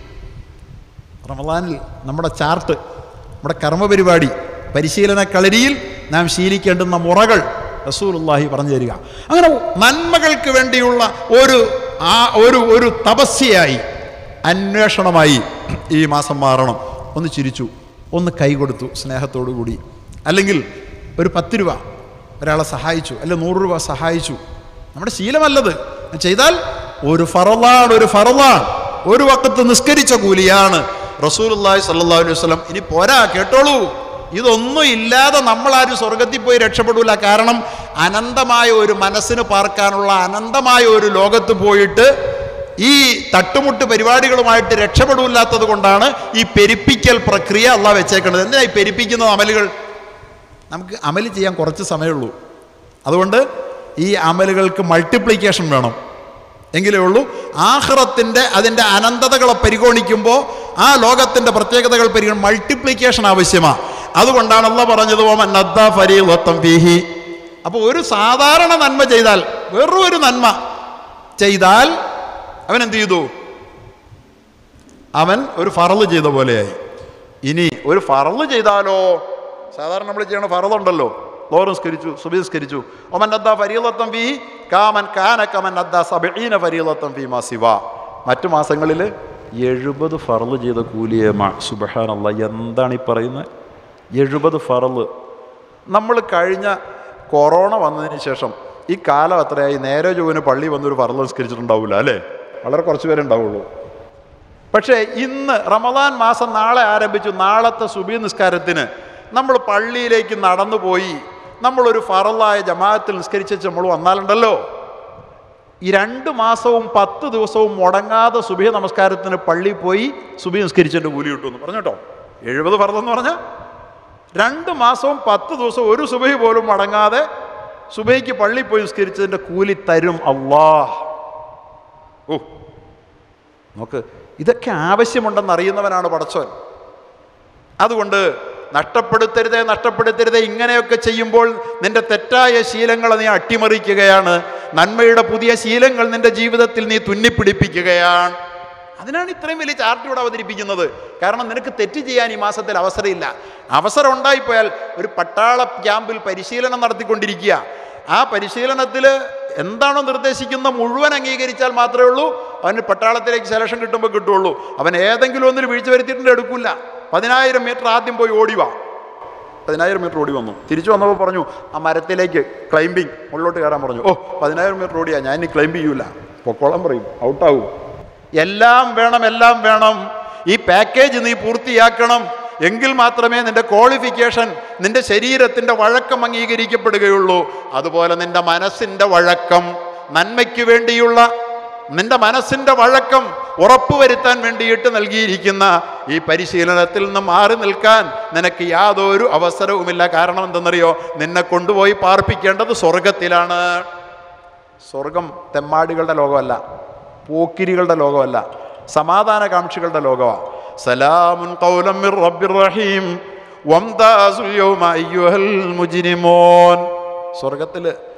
റമദാനിൽ നമ്മുടെ ചാർട്ട് നമ്മുടെ കർമ്മപരിപാടി പരിശീലന കളരിയിൽ നാം ശീലിക്കേണ്ടുന്ന മുറകൾ റസൂലുള്ളാഹി പറഞ്ഞു തരിക അങ്ങനെ നന്മകൾക്ക് വേണ്ടിയുള്ള ഒരു ആ ഒരു ഒരു തപസ്യയായി അന്വേഷണമായി ഈ മാസം മാറണം ഒന്ന് ചിരിച്ചു ഒന്ന് കൈ കൊടുത്തു സ്നേഹത്തോടു കൂടി അല്ലെങ്കിൽ ഒരു പത്ത് രൂപ ഒരാളെ സഹായിച്ചു അല്ലെങ്കിൽ നൂറ് രൂപ സഹായിച്ചു നമ്മുടെ ശീലമല്ലത് ചെയ്താൽ ഒരു ഫറലാണ് ഒരു ഫറലാണ് ഒരു വക്കത്ത് നിസ്കരിച്ച കൂലിയാണ് റസൂലുള്ളാഹി സല്ലല്ലാഹു അലൈഹി വസല്ലം ഇനി പോരാ കേട്ടോളൂ ഇതൊന്നും ഇല്ലാതെ നമ്മളാരും സ്വർഗത്തിൽ പോയി രക്ഷപ്പെടൂല കാരണം അനന്തമായ ഒരു മനസ്സിന് പാർക്കാനുള്ള അനന്തമായ ഒരു ലോകത്ത് പോയിട്ട് ഈ തട്ടുമുട്ട് പരിപാടികളുമായിട്ട് രക്ഷപ്പെടൂല്ലാത്തത് കൊണ്ടാണ് ഈ പെരിപ്പിക്കൽ പ്രക്രിയ അല്ല വെച്ചേക്കുന്നത് എന്തിനാ ഈ പെരിപ്പിക്കുന്ന അമലുകൾ നമുക്ക് അമല് ചെയ്യാൻ കുറച്ച് സമയമുള്ളൂ അതുകൊണ്ട് ഈ അമലുകൾക്ക് മൾട്ടിപ്ലിക്കേഷൻ വേണം എങ്കിലേ ഉള്ളൂ ആഹ്റത്തിൻ്റെ അതിൻ്റെ അനന്തതകളെ പരിഗണിക്കുമ്പോൾ ആ ലോകത്തിൻ്റെ പ്രത്യേകതകൾ പരിഗണി മൾട്ടിപ്ലിക്കേഷൻ ആവശ്യമാണ് അതുകൊണ്ടാണ് അല്ല പറഞ്ഞത് ഓമൻ നദ്ദ ഫരീലത്തം ഫീഹി അപ്പോൾ ഒരു സാധാരണ നന്മ ചെയ്താൽ വെറും ഒരു നന്മ ചെയ്താൽ അവൻ എന്ത് ചെയ്തു അവൻ ഒരു ഫറല് ചെയ്ത പോലെയായി ഇനി ഒരു ഫറല് ചെയ്താലോ സാധാരണ നമ്മൾ ചെയ്യണ ഫറലുണ്ടല്ലോ ലോറ് നിസ്കരിച്ചു സുബി നിസ്കരിച്ചു ഒമൻ അദ്ദ ഫരീലത്തം ഫീ കാമൻ കാന കമൻ അദ്ദ സബീന ഫരീലത്തം ഫീ മാ സിവ മറ്റു മാസങ്ങളിൽ എഴുപത് ഫറല് ചെയ്ത കൂലിയെ സുബഹാനല്ല എന്താണ് ഈ പറയുന്നത് എഴുപത് ഫറല് നമ്മൾ കഴിഞ്ഞ കൊറോണ വന്നതിന് ശേഷം ഈ കാലം എത്രയായി നേരെ ചൊവ്വന് പള്ളി വന്നൊരു ഫറല് നിസ്കരിച്ചിട്ടുണ്ടാവില്ല അല്ലേ വളരെ കുറച്ച് പേരെ ഉണ്ടാവുള്ളൂ പക്ഷേ ഇന്ന് റമദാൻ മാസം നാളെ ആരംഭിച്ചു നാളത്തെ സുബി നിസ്കാരത്തിന് നമ്മൾ പള്ളിയിലേക്ക് നടന്നു പോയി നമ്മളൊരു ഫറലായ ജമാഅത്തിൽ നിസ്കരിച്ച് നമ്മൾ വന്നാലുണ്ടല്ലോ ഈ രണ്ട് മാസവും പത്ത് ദിവസവും മുടങ്ങാതെ സുബി നമസ്കാരത്തിന് പള്ളി പോയി സുബി നിസ്കരിച്ചതിൻ്റെ കൂലി കിട്ടുമെന്ന് പറഞ്ഞു കേട്ടോ എഴുപത് ഫറലെന്ന് പറഞ്ഞാൽ രണ്ട് മാസവും പത്ത് ദിവസവും ഒരു സുബഹി പോലും മടങ്ങാതെ സുബൈക്ക് പള്ളി പോയി നിസ്കരിച്ചതിൻ്റെ കൂലി തരും അള്ളാഹ് ഓ നോക്ക് ഇതൊക്കെ ആവശ്യമുണ്ടെന്ന് അറിയുന്നവനാണ് പടച്ചോൻ അതുകൊണ്ട് നഷ്ടപ്പെടുത്തരുതേ നഷ്ടപ്പെടുത്തരുതേ ഇങ്ങനെയൊക്കെ ചെയ്യുമ്പോൾ നിന്റെ തെറ്റായ ശീലങ്ങളെ നീ അട്ടിമറിക്കുകയാണ് നന്മയുടെ പുതിയ ശീലങ്ങൾ നിന്റെ ജീവിതത്തിൽ നീ തുന്നിപ്പിടിപ്പിക്കുകയാണ് അതിനാണ് ഇത്രയും വലിയ ചാർട്ട് ഇവിടെ അവതരിപ്പിക്കുന്നത് കാരണം നിനക്ക് തെറ്റ് ചെയ്യാൻ ഈ മാസത്തിൽ അവസരമില്ല അവസരം ഉണ്ടായിപ്പോയാൽ ഒരു പട്ടാള ക്യാമ്പിൽ പരിശീലനം നടത്തിക്കൊണ്ടിരിക്കുക ആ പരിശീലനത്തിൽ എന്താണോ നിർദ്ദേശിക്കുന്ന മുഴുവൻ അംഗീകരിച്ചാൽ മാത്രമേ ഉള്ളൂ അവന് പട്ടാളത്തിലേക്ക് സെലക്ഷൻ കിട്ടുമ്പോൾ കിട്ടുള്ളൂ അവൻ ഏതെങ്കിലും ഒന്നിന് വീഴ്ച വരുത്തിയിട്ടുണ്ട് എടുക്കില്ല പതിനായിരം മീറ്റർ ആദ്യം പോയി ഓടിവാ പതിനായിരം മീറ്റർ ഓടി വന്നു തിരിച്ചു വന്നപ്പോൾ പറഞ്ഞു ആ മരത്തിലേക്ക് ക്ലൈംബിങ് മുകളിലോട്ട് കയറാൻ പറഞ്ഞു ഓ പതിനായിരം മീറ്റർ ഓടിയാ ഞാൻ ഇനി ക്ലൈംബ് ചെയ്യൂല പൊക്കോളം പറയും ഔട്ടാവും എല്ലാം വേണം എല്ലാം വേണം ഈ പാക്കേജ് നീ പൂർത്തിയാക്കണം എങ്കിൽ മാത്രമേ നിന്റെ ക്വാളിഫിക്കേഷൻ നിന്റെ ശരീരത്തിൻ്റെ വഴക്കം അംഗീകരിക്കപ്പെടുകയുള്ളൂ അതുപോലെ നിന്റെ മനസ്സിൻ്റെ വഴക്കം നന്മയ്ക്ക് വേണ്ടിയുള്ള നിന്റെ മനസ്സിൻ്റെ വഴക്കം ഉറപ്പുവരുത്താൻ വേണ്ടിയിട്ട് നൽകിയിരിക്കുന്ന ഈ പരിശീലനത്തിൽ നിന്ന് മാറി നിൽക്കാൻ നിനക്ക് യാതൊരു അവസരവുമില്ല കാരണം എന്തെന്നറിയോ നിന്നെ കൊണ്ടുപോയി പാർപ്പിക്കേണ്ടത് സ്വർഗത്തിലാണ് സ്വർഗം തെമ്മാടികളുടെ ലോകമല്ല പോക്കിരികളുടെ ലോകമല്ല സമാധാനകാംക്ഷികളുടെ ലോകമാണ് സലാമുൻ ഖൗലം മിർ റബ്ബിർ റഹീം വംതാസുൽ യൗമ അയ്യുഹൽ മുജ്രിമൂൻ സ്വർഗത്തിൽ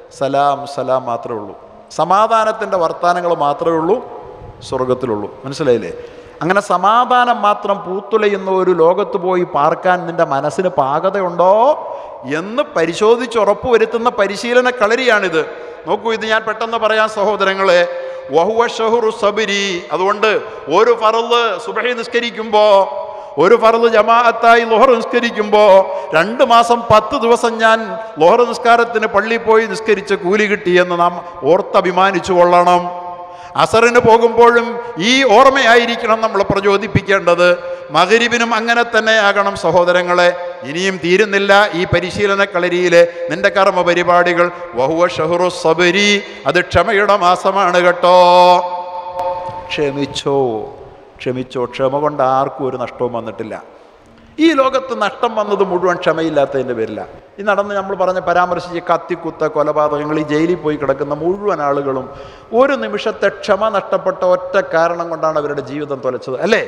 സലാം സലാം മാത്രമേ ഉള്ളൂ സമാധാനത്തിൻ്റെ വർത്തമാനങ്ങൾ മാത്രമേ ഉള്ളൂ സ്വർഗത്തിലുള്ളൂ മനസ്സിലായില്ലേ അങ്ങനെ സമാധാനം മാത്രം പൂത്തുലയുന്ന ഒരു ലോകത്ത് പോയി പാർക്കാൻ നിന്റെ മനസ്സിന് പാകതയുണ്ടോ എന്ന് പരിശോധിച്ച് ഉറപ്പുവരുത്തുന്ന പരിശീലന കളരിയാണിത് നോക്കൂ ഇത് ഞാൻ പെട്ടെന്ന് പറയാം സഹോദരങ്ങളെ വഹുവ ഷഹുറു സബിരി അതുകൊണ്ട് ഒരു ഫറല് സുബഹി നിസ്കരിക്കുമ്പോൾ ഒരു ഫറല് ജമാഅത്തായി ലോഹർ നിസ്കരിക്കുമ്പോൾ രണ്ട് മാസം പത്ത് ദിവസം ഞാൻ ലോഹർ നിസ്കാരത്തിന് പള്ളിയിൽ പോയി നിസ്കരിച്ച കൂലി കിട്ടിയെന്ന് നാം ഓർത്തഭിമാനിച്ചു കൊള്ളണം അസറിന് പോകുമ്പോഴും ഈ ഓർമ്മയായിരിക്കണം നമ്മൾ പ്രചോദിപ്പിക്കേണ്ടത് മകരിബിനും അങ്ങനെ തന്നെ ആകണം സഹോദരങ്ങളെ ഇനിയും തീരുന്നില്ല ഈ പരിശീലന കളരിയിലെ നിന്റെ കർമ്മ പരിപാടികൾ വഹുവ ഷഹുറു സബരി അത് ക്ഷമയുടെ മാസമാണ് കേട്ടോ ക്ഷമിച്ചോ ക്ഷമിച്ചോ ക്ഷമ കൊണ്ട് ആർക്കും ഒരു നഷ്ടവും വന്നിട്ടില്ല ഈ ലോകത്ത് നഷ്ടം വന്നത് മുഴുവൻ ക്ഷമയില്ലാത്തതിൻ്റെ പേരില ഈ നടന്ന് നമ്മൾ പറഞ്ഞ പരാമർശിച്ച കത്തിക്കുത്ത കൊലപാതകങ്ങൾ ഈ ജയിലിൽ പോയി കിടക്കുന്ന മുഴുവൻ ആളുകളും ഒരു നിമിഷത്തെ ക്ഷമ നഷ്ടപ്പെട്ട ഒറ്റ കാരണം കൊണ്ടാണ് അവരുടെ ജീവിതം തുലച്ചത് അല്ലേ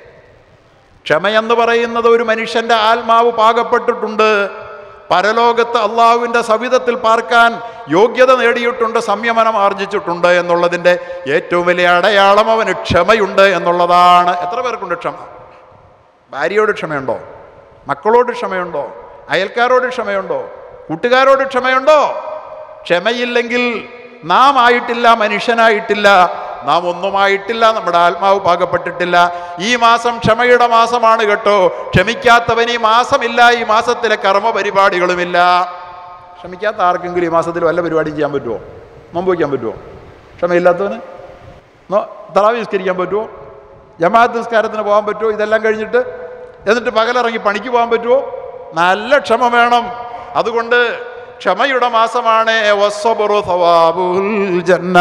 ക്ഷമയെന്ന് പറയുന്നത് ഒരു മനുഷ്യൻ്റെ ആത്മാവ് പാകപ്പെട്ടിട്ടുണ്ട് പരലോകത്ത് അള്ളാഹുവിൻ്റെ സവിധത്തിൽ പാർക്കാൻ യോഗ്യത നേടിയിട്ടുണ്ട് സംയമനം ആർജിച്ചിട്ടുണ്ട് എന്നുള്ളതിൻ്റെ ഏറ്റവും വലിയ അടയാളം അവന് ക്ഷമയുണ്ട് എന്നുള്ളതാണ് എത്ര പേർക്കുണ്ട് ക്ഷമ ഭാര്യയോട് ക്ഷമയുണ്ടോ മക്കളോട് ക്ഷമയുണ്ടോ അയൽക്കാരോട് ക്ഷമയുണ്ടോ കൂട്ടുകാരോട് ക്ഷമയുണ്ടോ ക്ഷമയില്ലെങ്കിൽ നാം ആയിട്ടില്ല മനുഷ്യനായിട്ടില്ല നാം ഒന്നുമായിട്ടില്ല നമ്മുടെ ആത്മാവ് പാകപ്പെട്ടിട്ടില്ല ഈ മാസം ക്ഷമയുടെ മാസമാണ് കേട്ടോ ക്ഷമിക്കാത്തവൻ ഈ മാസമില്ല ഈ മാസത്തിലെ കർമ്മ പരിപാടികളുമില്ല ക്ഷമിക്കാത്ത ആർക്കെങ്കിലും ഈ മാസത്തിൽ വല്ല പരിപാടിയും ചെയ്യാൻ പറ്റുമോ നോമ്പ് വയ്ക്കാൻ പറ്റുമോ ക്ഷമയില്ലാത്തവന് നോ- തറാവി നിസ്കരിക്കാൻ പറ്റുമോ ജമാഅത്ത് നിസ്കാരത്തിന് പോകാൻ പറ്റുമോ ഇതെല്ലാം കഴിഞ്ഞിട്ട് എന്നിട്ട് പകലിറങ്ങി പണിക്ക് പോകാൻ പറ്റുമോ നല്ല ക്ഷമ വേണം അതുകൊണ്ട് ക്ഷമയുടെ മാസമാണ് വസ്സബറു സവാബുൽ ജന്ന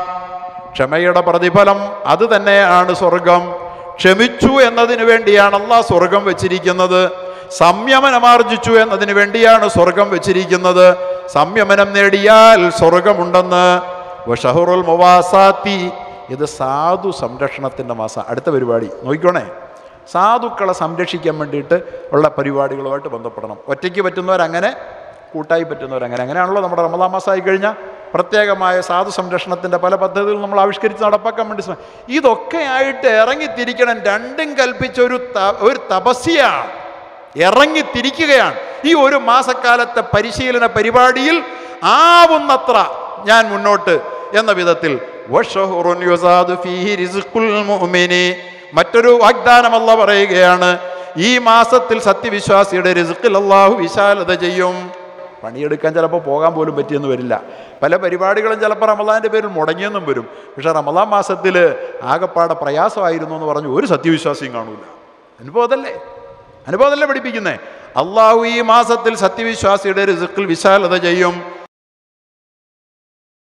ക്ഷമയുടെ പ്രതിഫലം അത് തന്നെയാണ് സ്വർഗം ക്ഷമിച്ചു എന്നതിന് വേണ്ടിയാണ് അള്ളാഹ് സ്വർഗം വെച്ചിരിക്കുന്നത് സംയമനമാർജിച്ചു എന്നതിന് വേണ്ടിയാണ് സ്വർഗം വെച്ചിരിക്കുന്നത് സംയമനം നേടിയാൽ സ്വർഗമുണ്ടെന്ന് വഷഹുറുൽ മുവാസാത്തി ഇത് സാധു സംരക്ഷണത്തിൻ്റെ മാസം അടുത്ത പരിപാടി നോക്കിക്കോണേ സാധുക്കളെ സംരക്ഷിക്കാൻ വേണ്ടിയിട്ട് ഉള്ള പരിപാടികളുമായിട്ട് ബന്ധപ്പെടണം ഒറ്റയ്ക്ക് പറ്റുന്നവരങ്ങനെ കൂട്ടായി പറ്റുന്നവരങ്ങനെ അങ്ങനെയാണല്ലോ നമ്മുടെ റമദാൻ മാസമായി കഴിഞ്ഞാൽ പ്രത്യേകമായ സാധു സംരക്ഷണത്തിൻ്റെ പല പദ്ധതികളും നമ്മൾ ആവിഷ്കരിച്ച് നടപ്പാക്കാൻ വേണ്ടി ശ്രമം ഇതൊക്കെ ആയിട്ട് ഇറങ്ങിത്തിരിക്കണം രണ്ടും കൽപ്പിച്ച ഒരു ത- ഒരു തപസ്യയാണ് ഇറങ്ങിത്തിരിക്കുകയാണ് ഈ ഒരു മാസക്കാലത്തെ പരിശീലന പരിപാടിയിൽ ആവുന്നത്ര ഞാൻ മുന്നോട്ട് എന്ന വിധത്തിൽ വഷഹുറുൻ യുസാദു ഫീഹി റിസ്ഖുൽ മുഅ്മിനി. മറ്റൊരു വാഗ്ദാനമല്ല പറയുകയാണ് ഈ മാസത്തിൽ സത്യവിശ്വാസിയുടെ റിസ്ക്കിൽ അള്ളാഹു വിശാലത ചെയ്യും പണിയെടുക്കാൻ ചിലപ്പോൾ പോകാൻ പോലും പറ്റിയെന്ന് വരില്ല പല പരിപാടികളും ചിലപ്പോൾ റമദാൻ്റെ പേരിൽ മുടങ്ങിയെന്നും വരും പക്ഷേ റമദാൻ മാസത്തിൽ ആകപ്പാടെ പ്രയാസമായിരുന്നു എന്ന് പറഞ്ഞു ഒരു സത്യവിശ്വാസിയും കാണൂല അനുഭവം അതല്ലേ അനുഭവം അതല്ലേ പഠിപ്പിക്കുന്നേ അള്ളാഹു ഈ മാസത്തിൽ സത്യവിശ്വാസിയുടെ റിസ്ക്കിൽ വിശാലത ചെയ്യും